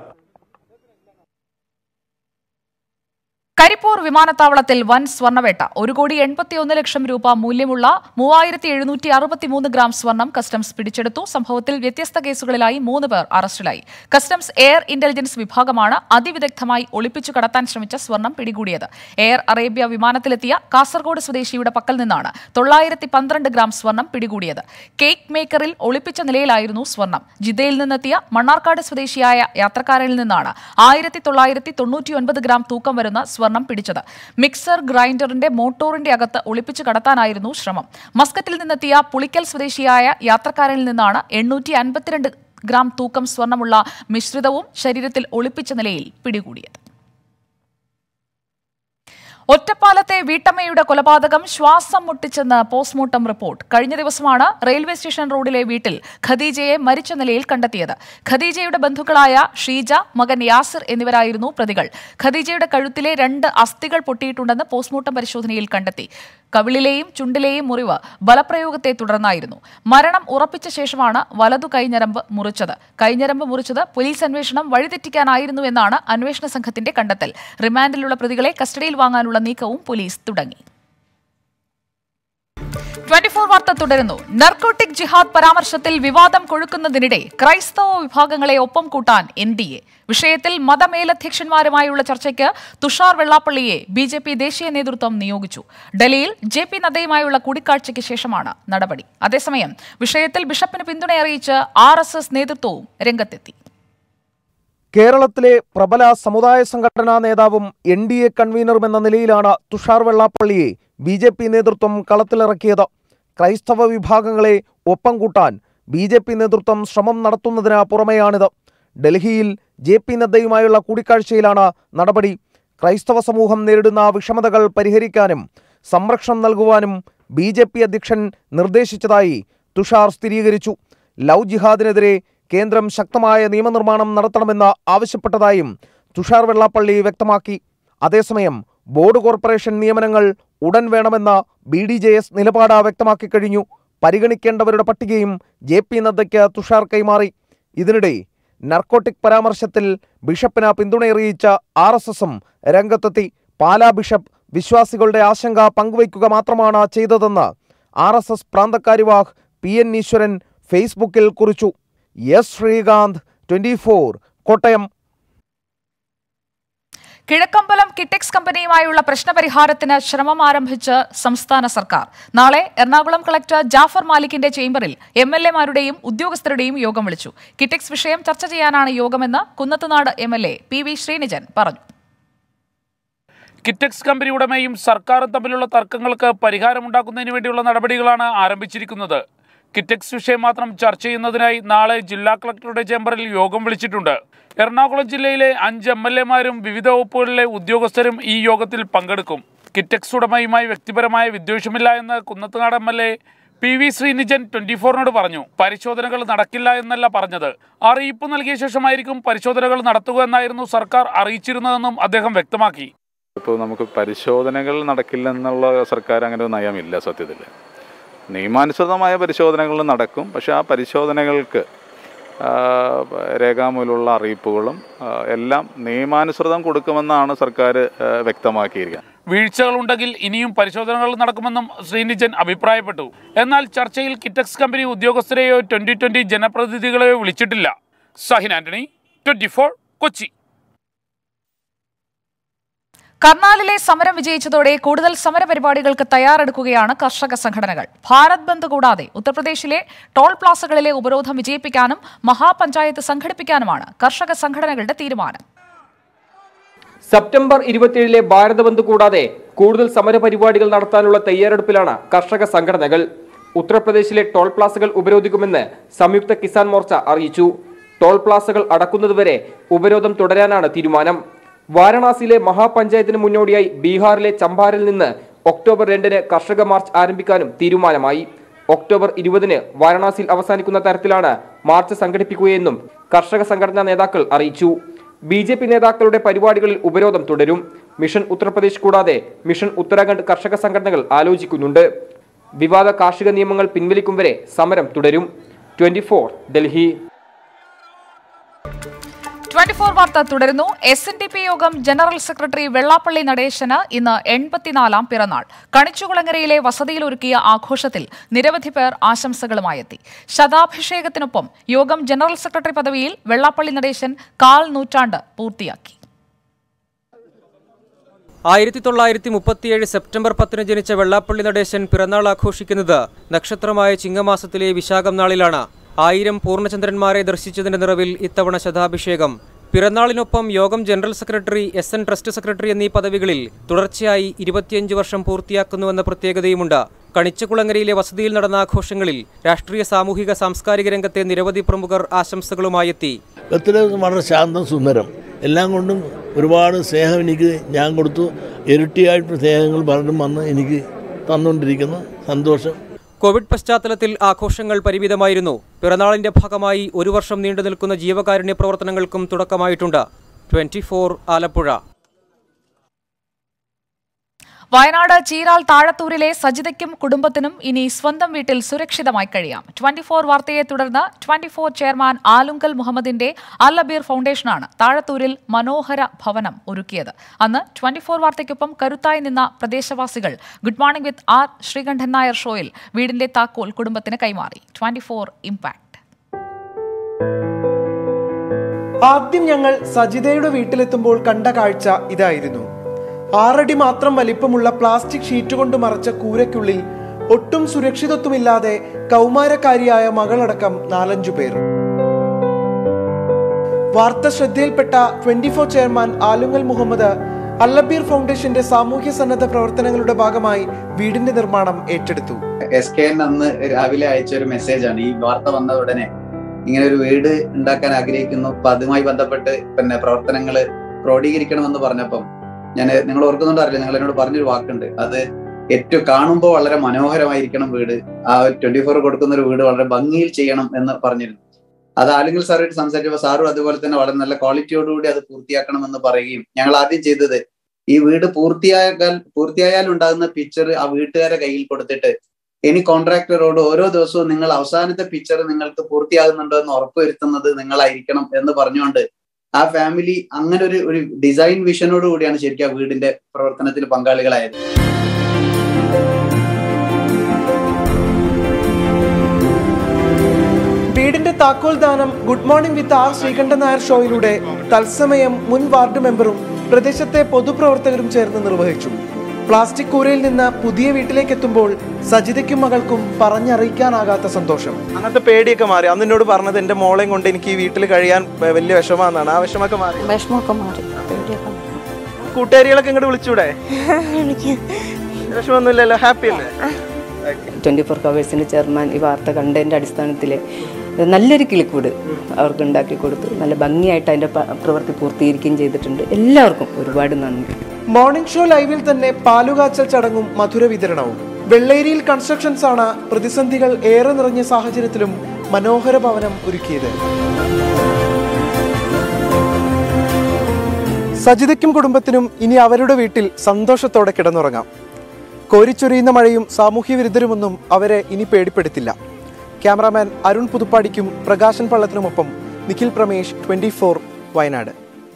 കരിപ്പൂർ വിമാനത്താവളത്തിൽ വൻ സ്വർണ്ണവേട്ട ഒരു കോടി എൺപത്തിയൊന്ന് ലക്ഷം രൂപ മൂല്യമുള്ള മൂവായിരത്തി എഴുന്നൂറ്റി അറുപത്തിമൂന്ന് ഗ്രാം സ്വർണം കസ്റ്റംസ് പിടിച്ചെടുത്തു സംഭവത്തിൽ വ്യത്യസ്ത കേസുകളിലായി മൂന്ന് പേർ അറസ്റ്റിലായി കസ്റ്റംസ് എയർ ഇന്റലിജൻസ് വിഭാഗമാണ് അതിവിദഗ്ധമായി ഒളിപ്പിച്ചു കടത്താൻ ശ്രമിച്ച സ്വർണം പിടികൂടിയത് എയർ അറേബ്യ വിമാനത്തിലെത്തിയ കാസർഗോഡ് സ്വദേശിയുടെ പക്കൽ നിന്നാണ് തൊള്ളായിരത്തി പന്ത്രണ്ട് ഗ്രാം സ്വർണം പിടികൂടിയത് കേക്ക് മേക്കറിൽ ഒളിപ്പിച്ച നിലയിലായിരുന്നു സ്വർണം ജിദ്ദയിൽ നിന്നെത്തിയ മണ്ണാർക്കാട് സ്വദേശിയായ യാത്രക്കാരനിൽ നിന്നാണ് ആയിരത്തി തൊള്ളായിരത്തി തൊണ്ണൂറ്റിയൊൻപത് ഗ്രാം തൂക്കം വരുന്ന സ്വർണം പിടിച്ചത് മിക്സർ ഗ്രൈൻഡറിന്റെ മോട്ടോറിന്റെ അകത്ത് ഒളിപ്പിച്ചു കടത്താനായിരുന്നു ശ്രമം മസ്കറ്റിൽ നിന്നെത്തിയ പുളിക്കൽ സ്വദേശിയായ യാത്രക്കാരനിൽ നിന്നാണ് എണ്ണൂറ്റി അൻപത്തിരണ്ട് ഗ്രാം തൂക്കം സ്വർണമുള്ള മിശ്രിതവും ശരീരത്തിൽ ഒളിപ്പിച്ച നിലയിൽ പിടികൂടിയത് ഒറ്റപ്പാലത്തെ വീട്ടമ്മയുടെ കൊലപാതകം ശ്വാസം മുട്ടിച്ചെന്ന് പോസ്റ്റ്മോർട്ടം റിപ്പോർട്ട് കഴിഞ്ഞ ദിവസമാണ് റെയിൽവേ സ്റ്റേഷൻ റോഡിലെ വീട്ടിൽ ഖദീജയെ മരിച്ച നിലയിൽ കണ്ടെത്തിയത് ഖദീജയുടെ ബന്ധുക്കളായ ഷീജ മകൻ യാസിർ എന്നിവരായിരുന്നു പ്രതികൾ ഖദീജയുടെ കഴുത്തിലെ രണ്ട് അസ്ഥികൾ പൊട്ടിയിട്ടുണ്ടെന്ന് പോസ്റ്റ്മോർട്ടം പരിശോധനയിൽ കണ്ടെത്തി കവിളിലെയും ചുണ്ടിലെയും മുറിവ് ബലപ്രയോഗത്തെ തുടർന്നായിരുന്നു മരണം ഉറപ്പിച്ച ശേഷമാണ് വലതു കൈഞ്ഞരമ്പ് മുറിച്ചത് കൈഞ്ഞരമ്പ് മുറിച്ചത് പോലീസ് അന്വേഷണം വഴിതെറ്റിക്കാനായിരുന്നുവെന്നാണ് അന്വേഷണ സംഘത്തിന്റെ കണ്ടെത്തൽ റിമാൻഡിലുള്ള പ്രതികളെ കസ്റ്റഡിയിൽ വാങ്ങാനുള്ള നീക്കവും പോലീസ് തുടങ്ങി ട്വന്റി ഫോർ വാർത്ത തുടരുന്നു നർക്കോട്ടിക് ജിഹാദ് പരാമർശത്തിൽ വിവാദം കൊഴുക്കുന്നതിനിടെ ക്രൈസ്തവ വിഭാഗങ്ങളെ ഒപ്പം കൂട്ടാൻ എൻ ഡി എ വിഷയത്തിൽ മതമേലധ്യക്ഷന്മാരുമായുള്ള ചർച്ചയ്ക്ക് തുഷാർ വെള്ളാപ്പള്ളിയെ ബി ജെ പി ദേശീയ നേതൃത്വം നിയോഗിച്ചു ഡൽഹിയിൽ ജെ പി നദ്ദയുമായുള്ള കൂടിക്കാഴ്ചയ്ക്ക് ശേഷമാണ് നടപടി അതേസമയം വിഷയത്തിൽ ബിഷപ്പിന് പിന്തുണ അറിയിച്ച് ആർ എസ് എസ് നേതൃത്വവും രംഗത്തെത്തി കേരളത്തിലെ പ്രബല സമുദായ സംഘടനാ നേതാവും എൻ ഡി എ കൺവീനറും എന്ന നിലയിലാണ് തുഷാർ വെള്ളാപ്പള്ളിയെ ബി ജെ പി നേതൃത്വം കളത്തിലിറക്കിയത് ക്രൈസ്തവ വിഭാഗങ്ങളെ ഒപ്പം കൂട്ടാൻ ബി ജെ പി നേതൃത്വം ശ്രമം നടത്തുന്നതിന് പുറമെയാണിത് ഡൽഹിയിൽ ജെ പി നദ്ദയുമായുള്ള കൂടിക്കാഴ്ചയിലാണ് നടപടി ക്രൈസ്തവ സമൂഹം നേരിടുന്ന വിഷമതകൾ പരിഹരിക്കാനും സംരക്ഷണം നൽകുവാനും ബി ജെ പി അധ്യക്ഷൻ നിർദ്ദേശിച്ചതായി തുഷാർ സ്ഥിരീകരിച്ചു ലവ് ജിഹാദിനെതിരെ കേന്ദ്രം ശക്തമായ നിയമനിർമ്മാണം നടത്തണമെന്ന് ആവശ്യപ്പെട്ടതായും തുഷാർ വെള്ളാപ്പള്ളി വ്യക്തമാക്കി അതേസമയം ബോർഡ് കോർപ്പറേഷൻ നിയമനങ്ങൾ ഉടൻ വേണമെന്ന ബി ഡി ജെ എസ് നിലപാട് വ്യക്തമാക്കി കഴിഞ്ഞു പരിഗണിക്കേണ്ടവരുടെ പട്ടികയും ജെ പി നദ്ദയ്ക്ക് തുഷാർ കൈമാറി ഇതിനിടെ നർക്കോട്ടിക് പരാമർശത്തിൽ ബിഷപ്പിന് പിന്തുണയറിയിച്ച ആർ എസ് എസും രംഗത്തെത്തി പാലാ ബിഷപ്പ് വിശ്വാസികളുടെ ആശങ്ക പങ്കുവയ്ക്കുക മാത്രമാണ് ചെയ്തതെന്ന് ആർ എസ് എസ് പ്രാന്തക്കാരിവാഹ് പി എൻ ഈശ്വരൻ ഫേസ്ബുക്കിൽ കുറിച്ചു S Sreekanth twenty four Kottayam Kizhakkambalam Kitex കമ്പനിയുമായുള്ള പ്രശ്നപരിഹാരത്തിന് ശ്രമം ആരംഭിച്ച് സംസ്ഥാന സർക്കാർ നാളെ എറണാകുളം കളക്ടർ ജാഫർ മാലിക്കിന്റെ ചേംബറിൽ എം എൽ എമാരുടെയും ഉദ്യോഗസ്ഥരുടെയും യോഗം വിളിച്ചു കിറ്റെക്സ് വിഷയം ചർച്ച ചെയ്യാനാണ് യോഗമെന്ന് Kunnathunad M L A P V Sreenijan പറഞ്ഞു കിറ്റക്സ് കമ്പനി ഉടമയും സർക്കാരും തമ്മിലുള്ള തർക്കങ്ങൾക്ക് പരിഹാരമുണ്ടാക്കുന്നതിന് വേണ്ടിയുള്ള നടപടികളാണ് ആരംഭിച്ചിരിക്കുന്നത് കിറ്റക്സ് വിഷയം മാത്രം ചർച്ച ചെയ്യുന്നതിനായി നാളെ ജില്ലാ കളക്ടറുടെ ചേംബറിൽ യോഗം വിളിച്ചിട്ടുണ്ട് എറണാകുളം ജില്ലയിലെ അഞ്ച് എം എൽ എമാരും വിവിധ വകുപ്പുകളിലെ ഉദ്യോഗസ്ഥരും ഈ യോഗത്തിൽ പങ്കെടുക്കും കിറ്റക്സ് ഉടമയുമായി വ്യക്തിപരമായ വിദ്വേഷമില്ല എന്ന് Kunnathunad M L A P V Sreenijan twenty ഫോറിനോട് പറഞ്ഞു പരിശോധനകൾ നടക്കില്ല എന്നല്ല പറഞ്ഞത് അറിയിപ്പ് നൽകിയ ശേഷമായിരിക്കും പരിശോധനകൾ നടത്തുക എന്നായിരുന്നു സർക്കാർ അറിയിച്ചിരുന്നതെന്നും അദ്ദേഹം വ്യക്തമാക്കി ഇപ്പോൾ നമുക്ക് പരിശോധനകൾ നടക്കില്ലെന്നുള്ള സർക്കാർ അങ്ങനെ ഒരു നയമില്ല സത്യത്തിൽ നിയമാനുസൃതമായ പരിശോധനകൾ നടക്കും പക്ഷേ ആ പരിശോധനകൾക്ക് ആ, രേഖാമൂലമുള്ള അറിയിപ്പുകളും ആ, എല്ലാം നിയമാനുസൃതം കൊടുക്കുമെന്നാണ് സർക്കാർ ആ, വ്യക്തമാക്കിയിരിക്കുന്നത് വീഴ്ചകളുണ്ടെങ്കിൽ ഇനിയും പരിശോധനകൾ നടക്കുമെന്നും ശ്രീനിജൻ അഭിപ്രായപ്പെട്ടു എന്നാൽ ചർച്ചയിൽ കിറ്റക്സ് കമ്പനി ഉദ്യോഗസ്ഥരെയോ ട്വന്റി ട്വന്റി ജനപ്രതിനിധികളെയോ വിളിച്ചിട്ടില്ല സഹിൻ ആന്റണി ട്വന്റി ഫോർ കൊച്ചി കർണാലിലെ സമരം വിജയിച്ചതോടെ കൂടുതൽ സമരപരിപാടികൾക്ക് തയ്യാറെടുക്കുകയാണ് കർഷക സംഘടനകൾ ഭാരത് ബന്ദ് കൂടാതെ ഉത്തർപ്രദേശിലെ ടോൾ പ്ലാസകളിലെ ഉപരോധം വിജയിപ്പിക്കാനും മഹാപഞ്ചായത്ത് സംഘടിപ്പിക്കാനുമാണ് കർഷക സംഘടനകളുടെ തീരുമാനം സെപ്റ്റംബർ ഇരുപത്തിയേഴിലെ ഭാരത് ബന്ദ് കൂടാതെ കൂടുതൽ സമരപരിപാടികൾ നടത്താനുള്ള തയ്യാറെടുപ്പിലാണ് കർഷക സംഘടനകൾ ഉത്തർപ്രദേശിലെ ടോൾ പ്ലാസകൾ ഉപരോധിക്കുമെന്ന് സംയുക്ത കിസാൻ മോർച്ച അറിയിച്ചു ടോൾ പ്ലാസകൾ അടക്കുന്നതുവരെ ഉപരോധം തുടരാനാണ് തീരുമാനം വാരണാസിയിലെ മഹാപഞ്ചായത്തിന് മുന്നോടിയായി ബീഹാറിലെ ചമ്പാരിൽ നിന്ന് ഒക്ടോബർ രണ്ടിന് കർഷക മാർച്ച് ആരംഭിക്കാനും തീരുമാനമായി ഒക്ടോബർ ഇരുപതിന് വാരണാസിയിൽ അവസാനിക്കുന്ന തരത്തിലാണ് മാർച്ച് സംഘടിപ്പിക്കുകയെന്നും കർഷക സംഘടനാ നേതാക്കൾ അറിയിച്ചു ബി ജെ പി നേതാക്കളുടെ പരിപാടികളിൽ ഉപരോധം തുടരും മിഷൻ ഉത്തർപ്രദേശ് കൂടാതെ മിഷൻ ഉത്തരാഖണ്ഡ് കർഷക സംഘടനകൾ ആലോചിക്കുന്നുണ്ട് വിവാദ കാർഷിക നിയമങ്ങൾ പിൻവലിക്കും വരെ സമരം തുടരും ട്വന്റി ഡൽഹി ട്വന്റി ഫോർ വാർത്ത തുടരുന്നു എസ് എൻ ഡി പി യോഗം ജനറൽ സെക്രട്ടറി വെള്ളാപ്പള്ളി നടേശന് ഇന്ന് എൺപത്തിനാലാം പിറന്നാൾ കണിച്ചുകുളങ്ങരയിലെ വസതിയിൽ ഒരുക്കിയ ആഘോഷത്തിൽ നിരവധി പേർ ആശംസകളുമായെത്തി ശതാഭിഷേകത്തിനൊപ്പം യോഗം ജനറൽ സെക്രട്ടറി പദവിയിൽ വെള്ളാപ്പള്ളി നടേശൻ കാൽ നൂറ്റാണ്ട് പൂർത്തിയാക്കി ആയിരത്തി തൊള്ളായിരത്തി മുപ്പത്തിയേഴ് സെപ്റ്റംബർ പത്തിന് ജനിച്ച വെള്ളാപ്പള്ളി നടേശൻ പിറന്നാൾ ആഘോഷിക്കുന്നത് നക്ഷത്രമായ ചിങ്ങമാസത്തിലെ വിശാഖം നാളിലാണ് ആയിരം പൂർണ്ണചന്ദ്രന്മാരെ ദർശിച്ചതിന്റെ നിറവിൽ ഇത്തവണ ശതാഭിഷേകം പിറന്നാളിനൊപ്പം യോഗം general secretary S N trust secretary എന്നീ പദവികളിൽ തുടർച്ചയായി ഇരുപത്തിയഞ്ച് വർഷം പൂർത്തിയാക്കുന്നുവെന്ന പ്രത്യേകതയുമുണ്ട് കണിച്ചകുളങ്ങരയിലെ വസതിയിൽ നടന്ന ആഘോഷങ്ങളിൽ രാഷ്ട്രീയ സാമൂഹിക സാംസ്കാരിക രംഗത്തെ നിരവധി പ്രമുഖർ ആശംസകളുമായെത്തി ബർത്ത്ഡേ വളരെ ശാന്തം സുന്ദരം എല്ലാം കൊണ്ടും ഒരുപാട് സ്നേഹം എനിക്ക് ഞാൻ കൊടുത്തു ഇരട്ടിയായിട്ട് സ്നേഹങ്ങൾ പലരും വന്ന് എനിക്ക് തന്നുകൊണ്ടിരിക്കുന്നു സന്തോഷം കോവിഡ് പശ്ചാത്തലത്തിൽ ആഘോഷങ്ങൾ പരിമിതമായിരുന്നു പിറന്നാളിന്റെ ഭാഗമായി ഒരു വർഷം നീണ്ടു നിൽക്കുന്ന ജീവകാരുണ്യ പ്രവർത്തനങ്ങൾക്കും തുടക്കമായിട്ടുണ്ട് ട്വന്റി ആലപ്പുഴ വയനാട് ചീരാൾ താഴത്തൂരിലെ സജിതയ്ക്കും കുടുംബത്തിനും ഇനി സ്വന്തം വീട്ടിൽ സുരക്ഷിതമായി കഴിയാം ട്വന്റി ഫോർ വാർത്തയെ തുടർന്ന് ട്വന്റി ഫോർ ചെയർമാൻ ആലുങ്കൽ മുഹമ്മദിന്റെ അൽ അബീർ ഫൗണ്ടേഷനാണ് താഴത്തൂരിൽ മനോഹര ഭവനം ഒരുക്കിയത് അന്ന് ട്വന്റി ഫോർ വാർത്തയ്ക്കൊപ്പം കരുത്തായി നിന്ന പ്രദേശവാസികൾ good morning with R Sreekandan Nair ഷോയിൽ വീടിന്റെ താക്കോൽ കുടുംബത്തിന് കൈമാറി ട്വന്റി ഫോർ ഇമ്പാക്ട് ആദ്യം ഞങ്ങൾ സജിതയുടെ വീട്ടിലെത്തുമ്പോൾ കണ്ട കാഴ്ച ഇതായിരുന്നു ആറടി മാത്രം വലിപ്പമുള്ള പ്ലാസ്റ്റിക് ഷീറ്റ് കൊണ്ട് മറച്ച കൂരയ്ക്കുള്ളിൽ ഒട്ടും സുരക്ഷിതത്വമില്ലാതെ കൗമാരക്കാരിയായ മകളടക്കം നാലഞ്ചു പേർ വാർത്ത ശ്രദ്ധയിൽപ്പെട്ട twenty four chairman Alungal Muhammad അല്ലബീർ ഫൗണ്ടേഷന്റെ സാമൂഹ്യ സന്നദ്ധ പ്രവർത്തനങ്ങളുടെ ഭാഗമായി വീടിന്റെ നിർമ്മാണം ഏറ്റെടുത്തു എസ് കെ എൻ അന്ന് രാവിലെ അയച്ച ഒരു മെസ്സേജാണ് ഈ വാർത്ത വന്ന ഉടനെ ഇങ്ങനെ ഒരു വീട് ഉണ്ടാക്കാൻ ആഗ്രഹിക്കുന്നു അപ്പൊ അതുമായി ബന്ധപ്പെട്ട് പിന്നെ പ്രവർത്തനങ്ങൾ ക്രോഡീകരിക്കണമെന്ന് പറഞ്ഞപ്പം ഞാൻ നിങ്ങൾ ഓർക്കുന്നുണ്ടോ അറിയില്ല നിങ്ങൾ എന്നോട് പറഞ്ഞൊരു വാക്കുണ്ട് അത് ഏറ്റവും കാണുമ്പോൾ വളരെ മനോഹരമായിരിക്കണം വീട് ആ ട്വന്റി ഫോർ കൊടുക്കുന്ന ഒരു വീട് വളരെ ഭംഗിയിൽ ചെയ്യണം എന്ന് പറഞ്ഞിരുന്നു അത് ആലുങ്കൽ സാറായിട്ട് സംസാരിച്ചപ്പോൾ സാറും അതുപോലെ തന്നെ വളരെ നല്ല ക്വാളിറ്റിയോടുകൂടി അത് പൂർത്തിയാക്കണം എന്ന് പറയുകയും ഞങ്ങൾ ആദ്യം ചെയ്തത് ഈ വീട് പൂർത്തിയായാൽ പൂർത്തിയായാൽ ഉണ്ടാകുന്ന പിക്ചർ ആ വീട്ടുകാരെ കയ്യിൽ കൊടുത്തിട്ട് ഇനി കോൺട്രാക്ടറോട് ഓരോ ദിവസവും നിങ്ങൾ അവസാനത്തെ പിക്ചർ നിങ്ങൾക്ക് പൂർത്തിയാകുന്നുണ്ടോ എന്ന് ഉറപ്പുവരുത്തുന്നത് നിങ്ങളായിരിക്കണം എന്ന് പറഞ്ഞുകൊണ്ട് ആ ഫാമിലി അങ്ങനെ ഒരു ഒരു ഡിസൈൻ വിഷനോട് കൂടിയാണ് ശരിക്കും ആ വീടിന്റെ പ്രവർത്തനത്തിൽ പങ്കാളികളായത് വീടിന്റെ താക്കോൽ ദാനം good morning with R Sreekandan Nair ഷോയിലൂടെ തത്സമയം മുൻ വാർഡ് മെമ്പറും പ്രദേശത്തെ പൊതുപ്രവർത്തകരും ചേർന്ന് നിർവഹിച്ചു പ്ലാസ്റ്റിക് കൂരയിൽ നിന്ന് പുതിയ വീട്ടിലേക്ക് എത്തുമ്പോൾ സജിതയ്ക്കും മകൾക്കും പറഞ്ഞറിയിക്കാനാകാത്ത സന്തോഷം അന്നത്തെ പേടിയൊക്കെ മാറി അന്ന് എന്നോട് പറഞ്ഞത് എന്റെ മോളെയും കൊണ്ട് എനിക്ക് ഈ വീട്ടിൽ കഴിയാൻ വ- വലിയ വിഷമാണെന്നാണ് ആ വിഷമൊക്കെ മാറി വിഷമമൊക്കെ മാറി പേടിയൊക്കെ കൂട്ടുകാരികളൊക്കെ ഇങ്ങോട്ട് വിളിച്ചൂടെ വിഷമൊന്നുമില്ലല്ലോ ഹാപ്പി അല്ലേ ട്വൻറ്റി ഫോർ കവേഴ്സിൻ്റെ ചെയർമാൻ ഈ വാർത്ത കണ്ടതിൻ്റെ അടിസ്ഥാനത്തിൽ നല്ലൊരു കിളിക്കൂട് അവർക്ക് ഉണ്ടാക്കി കൊടുത്തു നല്ല ഭംഗിയായിട്ട് അതിൻ്റെ പ- പ്രവൃത്തി പൂർത്തീകരിക്കുകയും ചെയ്തിട്ടുണ്ട് എല്ലാവർക്കും ഒരുപാട് നന്ദി മോർണിംഗ് ഷോ ലൈവിൽ തന്നെ പാലുകാച്ചൽ ചടങ്ങും മധുര വിതരണവും വെള്ളേരിയിൽ കൺസ്ട്രക്ഷൻസ് ആണ് പ്രതിസന്ധികൾ ഏറെ നിറഞ്ഞ സാഹചര്യത്തിലും മനോഹര ഭവനം ഒരുക്കിയത് സജിതയ്ക്കും കുടുംബത്തിനും ഇനി അവരുടെ വീട്ടിൽ സന്തോഷത്തോടെ കിടന്നുറങ്ങാം കോരിച്ചൊരിയുന്ന മഴയും സാമൂഹ്യ വിരുദ്ധരുമൊന്നും അവരെ ഇനി പേടിപ്പെടുത്തില്ല ക്യാമറാമാൻ അരുൺ പുതുപ്പാടിക്കും പ്രകാശൻ പള്ളത്തിനുമൊപ്പം നിഖിൽ പ്രമേഷ് ട്വന്റി വയനാട്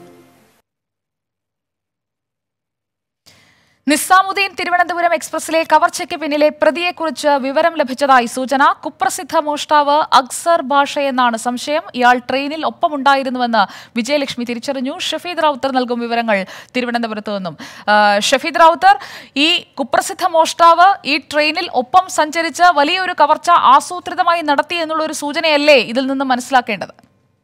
നിസാമുദ്ദീൻ തിരുവനന്തപുരം എക്സ്പ്രസിലെ കവർച്ചയ്ക്ക് പിന്നിലെ പ്രതിയെക്കുറിച്ച് വിവരം ലഭിച്ചതായി സൂചന കുപ്രസിദ്ധ മോഷ്ടാവ് അക്സർ ഭാഷ എന്നാണ് സംശയം ഇയാൾ ട്രെയിനിൽ ഒപ്പമുണ്ടായിരുന്നുവെന്ന് വിജയലക്ഷ്മി തിരിച്ചറിഞ്ഞു ഷഫീദ് റൌത്തർ നൽകും വിവരങ്ങൾ തിരുവനന്തപുരത്ത് നിന്നും ആ, ഷഫീദ് റൌത്തർ ഈ കുപ്രസിദ്ധ മോഷ്ടാവ് ഈ ട്രെയിനിൽ ഒപ്പം സഞ്ചരിച്ച് വലിയൊരു കവർച്ച ആസൂത്രിതമായി നടത്തി എന്നുള്ള ഒരു സൂചനയല്ലേ ഇതിൽ നിന്ന് മനസ്സിലാക്കേണ്ടത്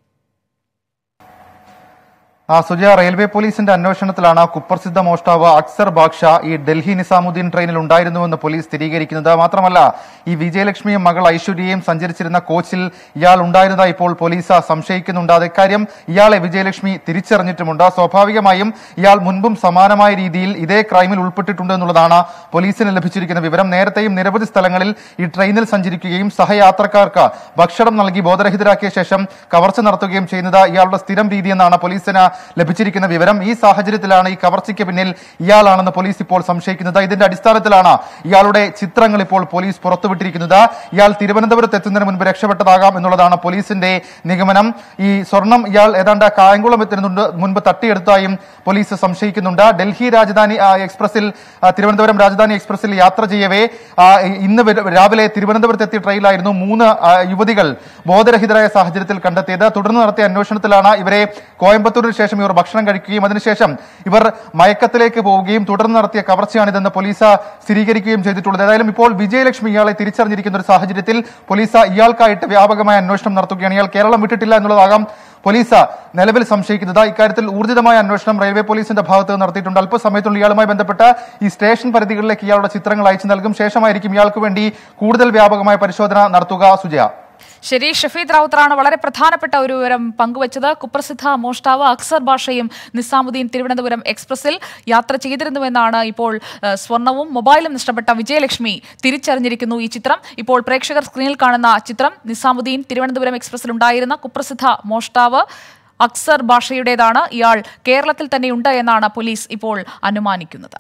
ആ സുജയ റെയിൽവേ പോലീസിന്റെ അന്വേഷണത്തിലാണ് കുപ്രസിദ്ധ മോഷ്ടാവ് അക്സർ ബാക്ഷ ഈ ഡൽഹി നിസാമുദ്ദീൻ ട്രെയിനിൽ ഉണ്ടായിരുന്നുവെന്ന് പോലീസ് സ്ഥിരീകരിക്കുന്നത് മാത്രമല്ല ഈ വിജയലക്ഷ്മിയും മകൾ ഐശ്വര്യയും സഞ്ചരിച്ചിരുന്ന കോച്ചിൽ ഇയാൾ ഉണ്ടായിരുന്നതായി ഇപ്പോൾ പോലീസ് സംശയിക്കുന്നുണ്ട് അത് ഇക്കാര്യം ഇയാളെ വിജയലക്ഷ്മി തിരിച്ചറിഞ്ഞിട്ടുമുണ്ട് സ്വാഭാവികമായും ഇയാൾ മുൻപും സമാനമായ രീതിയിൽ ഇതേ ക്രൈമിൽ ഉൾപ്പെട്ടിട്ടുണ്ട് എന്നുള്ളതാണ് പോലീസിന് ലഭിച്ചിരിക്കുന്ന വിവരം നേരത്തെയും നിരവധി സ്ഥലങ്ങളിൽ ഈ ട്രെയിനിൽ സഞ്ചരിക്കുകയും സഹയാത്രക്കാർക്ക് ഭക്ഷണം നൽകി ബോധരഹിതരാക്കിയ ശേഷം കവർച്ച നടത്തുകയും ചെയ്യുന്നത് ഇയാളുടെ സ്ഥിരം രീതിയെന്നാണ് പോലീസിന് ലഭിച്ചിരിക്കുന്ന വിവരം ഈ സാഹചര്യത്തിലാണ് ഈ കവർച്ചയ്ക്ക് പിന്നിൽ ഇയാളാണെന്ന് പോലീസ് ഇപ്പോൾ സംശയിക്കുന്നത് ഇതിന്റെ അടിസ്ഥാനത്തിലാണ് ഇയാളുടെ ചിത്രങ്ങൾ ഇപ്പോൾ പോലീസ് പുറത്തുവിട്ടിരിക്കുന്നത് ഇയാൾ തിരുവനന്തപുരത്ത് എത്തുന്നതിന് മുൻപ് രക്ഷപ്പെട്ടതാകാം എന്നുള്ളതാണ് പോലീസിന്റെ നിഗമനം ഈ സ്വർണം ഇയാൾ ഏതാണ്ട് കായംകുളം എത്തുന്നുണ്ട് മുൻപ് തട്ടിയെടുത്തായും പോലീസ് സംശയിക്കുന്നുണ്ട് ഡൽഹി രാജധാനി ആ, എക്സ്പ്രസിൽ ആ, തിരുവനന്തപുരം രാജധാനി എക്സ്പ്രസിൽ യാത്ര ചെയ്യവേ ആ, ഇന്ന് വെ- രാവിലെ തിരുവനന്തപുരത്ത് എത്തിയ ട്രെയിനിലായിരുന്നു മൂന്ന് ആ, യുവതികൾ ബോധരഹിതരായ സാഹചര്യത്തിൽ കണ്ടെത്തിയത് തുടർന്ന് നടത്തിയ അന്വേഷണത്തിലാണ് ഇവരെ കോയമ്പത്തൂരിന് ശേഷം ഇവർ ഭക്ഷണം കഴിക്കുകയും അതിനുശേഷം ഇവർ മയക്കത്തിലേക്ക് പോവുകയും തുടർന്ന് നടത്തിയ കവർച്ചയാണിതെന്ന് പോലീസ് സ്ഥിരീകരിക്കുകയും ചെയ്തിട്ടുള്ളത് ഏതായാലും ഇപ്പോൾ വിജയലക്ഷ്മി ഇയാളെ തിരിച്ചറിഞ്ഞിരിക്കുന്ന ഒരു സാഹചര്യത്തിൽ പോലീസ് ഇയാൾക്കായിട്ട് വ്യാപകമായ അന്വേഷണം നടത്തുകയാണ് ഇയാൾ കേരളം വിട്ടിട്ടില്ല എന്നുള്ളതാകാം പോലീസ് നിലവിൽ സംശയിക്കുന്നത് ഇക്കാര്യത്തിൽ ഊർജിതമായ അന്വേഷണം റെയിൽവേ പോലീസിന്റെ ഭാഗത്ത് നിന്ന് നടത്തിയിട്ടുണ്ട് അല്പസമയത്തുള്ള ഇയാളുമായി ബന്ധപ്പെട്ട ഈ സ്റ്റേഷൻ പരിധികളിലേക്ക് ഇയാളുടെ ചിത്രങ്ങൾ അയച്ചു നൽകും ശേഷമായിരിക്കും ഇയാൾക്ക് വേണ്ടി കൂടുതൽ വ്യാപകമായ പരിശോധന നടത്തുക സുജയ ശരി ഷഫീദ് റാവുത്തറാണ് വളരെ പ്രധാനപ്പെട്ട ഒരു വിവരം പങ്കുവച്ചത് കുപ്രസിദ്ധ മോഷ്ടാവ് അക്സർ ഭാഷയും നിസാമുദ്ദീൻ തിരുവനന്തപുരം എക്സ്പ്രസിൽ യാത്ര ചെയ്തിരുന്നുവെന്നാണ് ഇപ്പോൾ ഏഹ്, സ്വർണവും മൊബൈലും നഷ്ടപ്പെട്ട വിജയലക്ഷ്മി തിരിച്ചറിഞ്ഞിരിക്കുന്നു ഈ ചിത്രം ഇപ്പോൾ പ്രേക്ഷകർ സ്ക്രീനിൽ കാണുന്ന ചിത്രം നിസാമുദ്ദീൻ തിരുവനന്തപുരം എക്സ്പ്രസിൽ ഉണ്ടായിരുന്ന കുപ്രസിദ്ധ മോഷ്ടാവ് അക്സർ ഭാഷയുടേതാണ് ഇയാൾ കേരളത്തിൽ തന്നെയുണ്ട് എന്നാണ് പോലീസ് ഇപ്പോൾ അനുമാനിക്കുന്നത്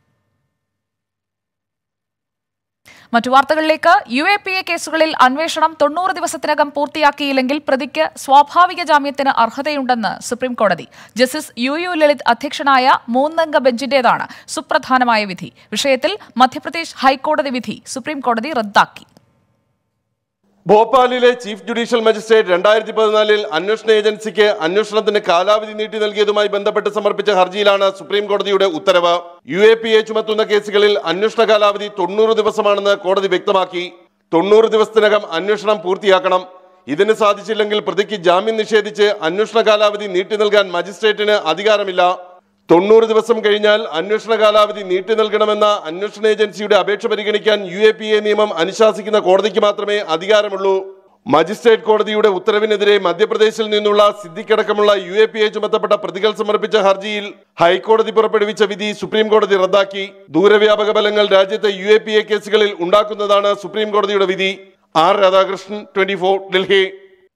മറ്റു വാർത്തകളിലേക്ക് യു എ പി എ കേസുകളിൽ അന്വേഷണം തൊണ്ണൂറ് ദിവസത്തിനകം പൂർത്തിയാക്കിയില്ലെങ്കിൽ പ്രതിക്ക് സ്വാഭാവിക ജാമ്യത്തിന് അർഹതയുണ്ടെന്ന് സുപ്രീം കോടതി ജസ്റ്റിസ് യു യു ലളിത് അധ്യക്ഷനായ മൂന്നംഗ ബെഞ്ചിന്റേതാണ് സുപ്രധാനമായ വിധി വിഷയത്തിൽ മധ്യപ്രദേശ് ഹൈക്കോടതി വിധി സുപ്രീം കോടതി റദ്ദാക്കി ഭോപ്പാലിലെ ചീഫ് ജുഡീഷ്യൽ മജിസ്ട്രേറ്റ് രണ്ടായിരത്തി പതിനാലിൽ അന്വേഷണ ഏജൻസിക്ക് അന്വേഷണത്തിന് കാലാവധി നീട്ടി നൽകിയതുമായി ബന്ധപ്പെട്ട് സമർപ്പിച്ച ഹർജിയിലാണ് സുപ്രീം കോടതിയുടെ ഉത്തരവ് യു എ പി എ ചുമത്തുന്ന കേസുകളിൽ അന്വേഷണ കാലാവധി തൊണ്ണൂറ് ദിവസമാണെന്ന് കോടതി വ്യക്തമാക്കി തൊണ്ണൂറ് ദിവസത്തിനകം അന്വേഷണം പൂർത്തിയാക്കണം ഇതിന് സാധിച്ചില്ലെങ്കിൽ പ്രതിക്ക് ജാമ്യം നിഷേധിച്ച് അന്വേഷണ കാലാവധി നീട്ടി നൽകാൻ മജിസ്ട്രേറ്റിന് അധികാരമില്ല തൊണ്ണൂറ് ദിവസം കഴിഞ്ഞാൽ അന്വേഷണ കാലാവധി നീട്ടി നൽകണമെന്ന അന്വേഷണ ഏജൻസിയുടെ അപേക്ഷ പരിഗണിക്കാൻ യു എ പി എ നിയമം അനുശാസിക്കുന്ന കോടതിക്ക് മാത്രമേ അധികാരമുള്ളൂ മജിസ്ട്രേറ്റ് കോടതിയുടെ ഉത്തരവിനെതിരെ മധ്യപ്രദേശിൽ നിന്നുള്ള സിദ്ദിഖടക്കമുള്ള യു എ പി എ ചുമത്തപ്പെട്ട പ്രതികൾ സമർപ്പിച്ച ഹർജിയിൽ ഹൈക്കോടതി പുറപ്പെടുവിച്ച വിധി സുപ്രീം കോടതി റദ്ദാക്കി ദൂരവ്യാപക ഫലങ്ങൾ രാജ്യത്തെ യു എ പി എ കേസുകളിൽ ഉണ്ടാക്കുന്നതാണ് സുപ്രീം കോടതിയുടെ വിധി ആർ രാധാകൃഷ്ണൻ ട്വന്റി ഡൽഹി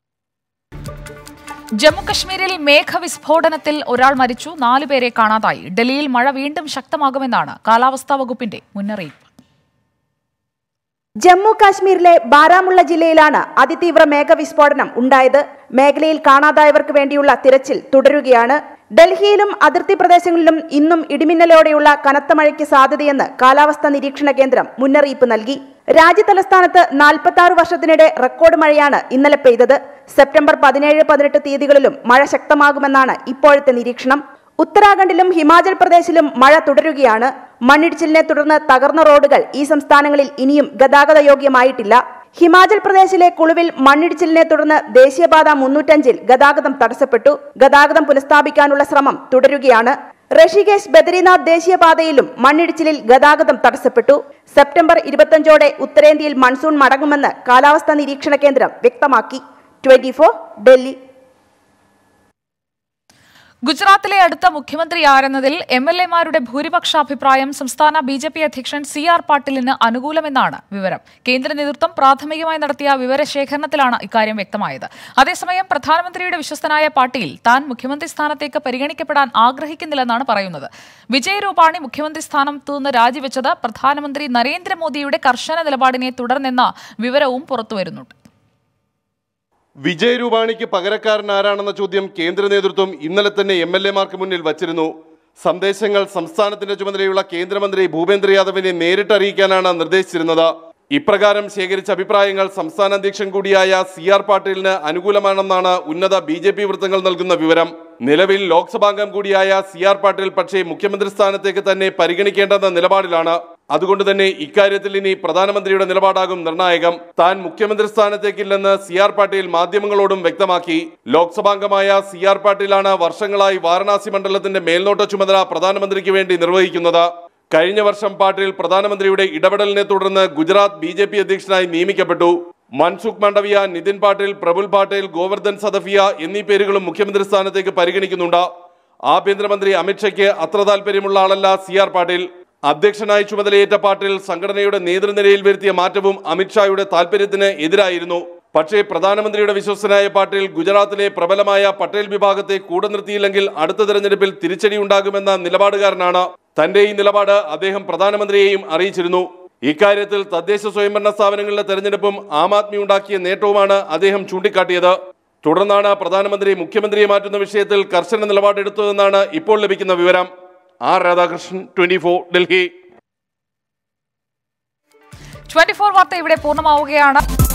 ജമ്മുകശ്മീരിൽ മേഘവിസ്ഫോടനത്തിൽ ഒരാൾ മരിച്ചു നാലുപേരെ കാണാതായി ഡൽഹിയിൽ മഴ വീണ്ടും ശക്തമാകുമെന്നാണ് കാലാവസ്ഥാ വകുപ്പിന്റെ മുന്നറിയിപ്പ് ജമ്മു കാശ്മീരിലെ ബാരാമുള്ള ജില്ലയിലാണ് അതിതീവ്ര മേഘവിസ്ഫോടനം ഉണ്ടായത് മേഖലയിൽ കാണാതായവർക്ക് വേണ്ടിയുള്ള തിരച്ചിൽ തുടരുകയാണ് ഡൽഹിയിലും അതിർത്തി പ്രദേശങ്ങളിലും ഇന്നും ഇടിമിന്നലോടെയുള്ള കനത്ത മഴയ്ക്ക് സാധ്യതയെന്ന് കാലാവസ്ഥാ നിരീക്ഷണ കേന്ദ്രം മുന്നറിയിപ്പ് നൽകി രാജ്യതലസ്ഥാനത്ത് നാൽപ്പത്തി ആറ് വർഷത്തിനിടെ റെക്കോർഡ് മഴയാണ് ഇന്നലെ പെയ്തത് സെപ്റ്റംബർ പതിനേഴ് പതിനെട്ട് തീയതികളിലും മഴ ശക്തമാകുമെന്നാണ് ഇപ്പോഴത്തെ നിരീക്ഷണം ഉത്തരാഖണ്ഡിലും ഹിമാചൽ പ്രദേശിലും മഴ തുടരുകയാണ് മണ്ണിടിച്ചിലിനെ തുടർന്ന് തകർന്ന റോഡുകൾ ഈ സംസ്ഥാനങ്ങളിൽ ഇനിയും ഗതാഗത യോഗ്യമായിട്ടില്ല ഹിമാചൽ പ്രദേശിലെ കുളുവിൽ മണ്ണിടിച്ചിലിനെ തുടർന്ന് ദേശീയപാത മുന്നൂറ്റഞ്ചിൽ ഗതാഗതം തടസ്സപ്പെട്ടു ഗതാഗതം പുനഃസ്ഥാപിക്കാനുള്ള ശ്രമം തുടരുകയാണ് ഋഷികേശ് ബദ്രിനാഥ് ദേശീയപാതയിലും മണ്ണിടിച്ചിലിൽ ഗതാഗതം തടസ്സപ്പെട്ടു സെപ്റ്റംബർ ഇരുപത്തഞ്ചോടെ ഉത്തരേന്ത്യയിൽ മൺസൂൺ മടങ്ങുമെന്ന് കാലാവസ്ഥാ നിരീക്ഷണ കേന്ദ്രം വ്യക്തമാക്കി ട്വന്റി ഡൽഹി ഗുജറാത്തിലെ അടുത്ത മുഖ്യമന്ത്രി ആരെന്നതിൽ എം എൽ എമാരുടെ ഭൂരിപക്ഷ അഭിപ്രായം സംസ്ഥാന ബി ജെ പി അധ്യക്ഷൻ സി ആർ പാട്ടീലിന് അനുകൂലമെന്നാണ് വിവരം കേന്ദ്ര നേതൃത്വം പ്രാഥമികമായി നടത്തിയ വിവരശേഖരണത്തിലാണ് ഇക്കാര്യം വ്യക്തമായത് അതേസമയം പ്രധാനമന്ത്രിയുടെ വിശ്വസ്തനായ പാട്ടീൽ താൻ മുഖ്യമന്ത്രി സ്ഥാനത്തേക്ക് പരിഗണിക്കപ്പെടാൻ ആഗ്രഹിക്കുന്നില്ലെന്നാണ് പറയുന്നത് വിജയ് രൂപാണി മുഖ്യമന്ത്രി സ്ഥാനത്തു നിന്ന് രാജിവെച്ചത് പ്രധാനമന്ത്രി നരേന്ദ്രമോദിയുടെ കർശന നിലപാടിനെ തുടർന്നെന്ന വിവരവും പുറത്തുവരുന്നുണ്ട് വിജയ് രൂപാണിക്ക് പകരക്കാരൻ ആരാണെന്ന ചോദ്യം കേന്ദ്ര നേതൃത്വം ഇന്നലെ തന്നെ എം എൽ എമാർക്ക് മുന്നിൽ വച്ചിരുന്നു സന്ദേശങ്ങൾ സംസ്ഥാനത്തിന്റെ ചുമതലയുള്ള കേന്ദ്രമന്ത്രി ഭൂപേന്ദ്ര യാദവിനെ നേരിട്ട് അറിയിക്കാനാണ് നിർദ്ദേശിച്ചിരുന്നത് ഇപ്രകാരം ശേഖരിച്ച അഭിപ്രായങ്ങൾ സംസ്ഥാന അധ്യക്ഷൻ കൂടിയായ സി ആർ പാട്ടീലിന് അനുകൂലമാണെന്നാണ് ഉന്നത ബി ജെ പി വൃത്തങ്ങൾ നൽകുന്ന വിവരം നിലവിൽ ലോക്സഭാംഗം കൂടിയായ സി ആർ പാട്ടീൽ പക്ഷേ മുഖ്യമന്ത്രി സ്ഥാനത്തേക്ക് തന്നെ പരിഗണിക്കേണ്ടെന്ന നിലപാടിലാണ് അതുകൊണ്ട് തന്നെ ഇക്കാര്യത്തിൽ ഇനി പ്രധാനമന്ത്രിയുടെ നിലപാടാകും നിർണായകം താൻ മുഖ്യമന്ത്രി സ്ഥാനത്തേക്കില്ലെന്ന് സി ആർ പാട്ടീൽ മാധ്യമങ്ങളോടും വ്യക്തമാക്കി ലോക്സഭാംഗമായ സി ആർ പാട്ടീലാണ് വർഷങ്ങളായി വാരണാസി മണ്ഡലത്തിന്റെ മേൽനോട്ട ചുമതല പ്രധാനമന്ത്രിക്ക് വേണ്ടി നിർവഹിക്കുന്നത് കഴിഞ്ഞ വർഷം പാട്ടീൽ പ്രധാനമന്ത്രിയുടെ ഇടപെടലിനെ തുടർന്ന് ഗുജറാത്ത് ബി ജെ പി അധ്യക്ഷനായി നിയമിക്കപ്പെട്ടു മൻസുഖ് മണ്ഡവിയ നിതിൻ പാട്ടീൽ പ്രഫുൽ പാട്ടീൽ ഗോവർദ്ധൻ സദഫിയ എന്നീ പേരുകളും മുഖ്യമന്ത്രി സ്ഥാനത്തേക്ക് പരിഗണിക്കുന്നുണ്ട് ആഭ്യന്തരമന്ത്രി അമിത്ഷയ്ക്ക് അത്ര താല്പര്യമുള്ള ആളല്ല സി ആർ പാട്ടീൽ അധ്യക്ഷനായി ചുമതലയേറ്റ പാട്ടീൽ സംഘടനയുടെ നേതൃനിരയിൽ വരുത്തിയ മാറ്റവും അമിത്ഷായുടെ താല്പര്യത്തിന് എതിരായിരുന്നു പക്ഷേ പ്രധാനമന്ത്രിയുടെ വിശ്വസ്തനായ പാട്ടീൽ ഗുജറാത്തിലെ പ്രബലമായ പട്ടേൽ വിഭാഗത്തെ കൂടെ നിർത്തിയില്ലെങ്കിൽ അടുത്ത തെരഞ്ഞെടുപ്പിൽ തിരിച്ചടി ഉണ്ടാകുമെന്ന നിലപാടുകാരനാണ് തന്റെ ഈ നിലപാട് അദ്ദേഹം പ്രധാനമന്ത്രിയെയും അറിയിച്ചിരുന്നു ഇക്കാര്യത്തിൽ തദ്ദേശ സ്വയംഭരണ സ്ഥാപനങ്ങളിലെ തെരഞ്ഞെടുപ്പും ആം ആദ്മി ഉണ്ടാക്കിയ നേട്ടവുമാണ് അദ്ദേഹം ചൂണ്ടിക്കാട്ടിയത് തുടർന്നാണ് പ്രധാനമന്ത്രി മുഖ്യമന്ത്രിയെ മാറ്റുന്ന വിഷയത്തിൽ കർശന നിലപാടെടുത്തതെന്നാണ് ഇപ്പോൾ ലഭിക്കുന്ന വിവരം R Radhakrishnan twenty twenty four വാർത്ത ഇവിടെ പൂർണ്ണമാവുകയാണ്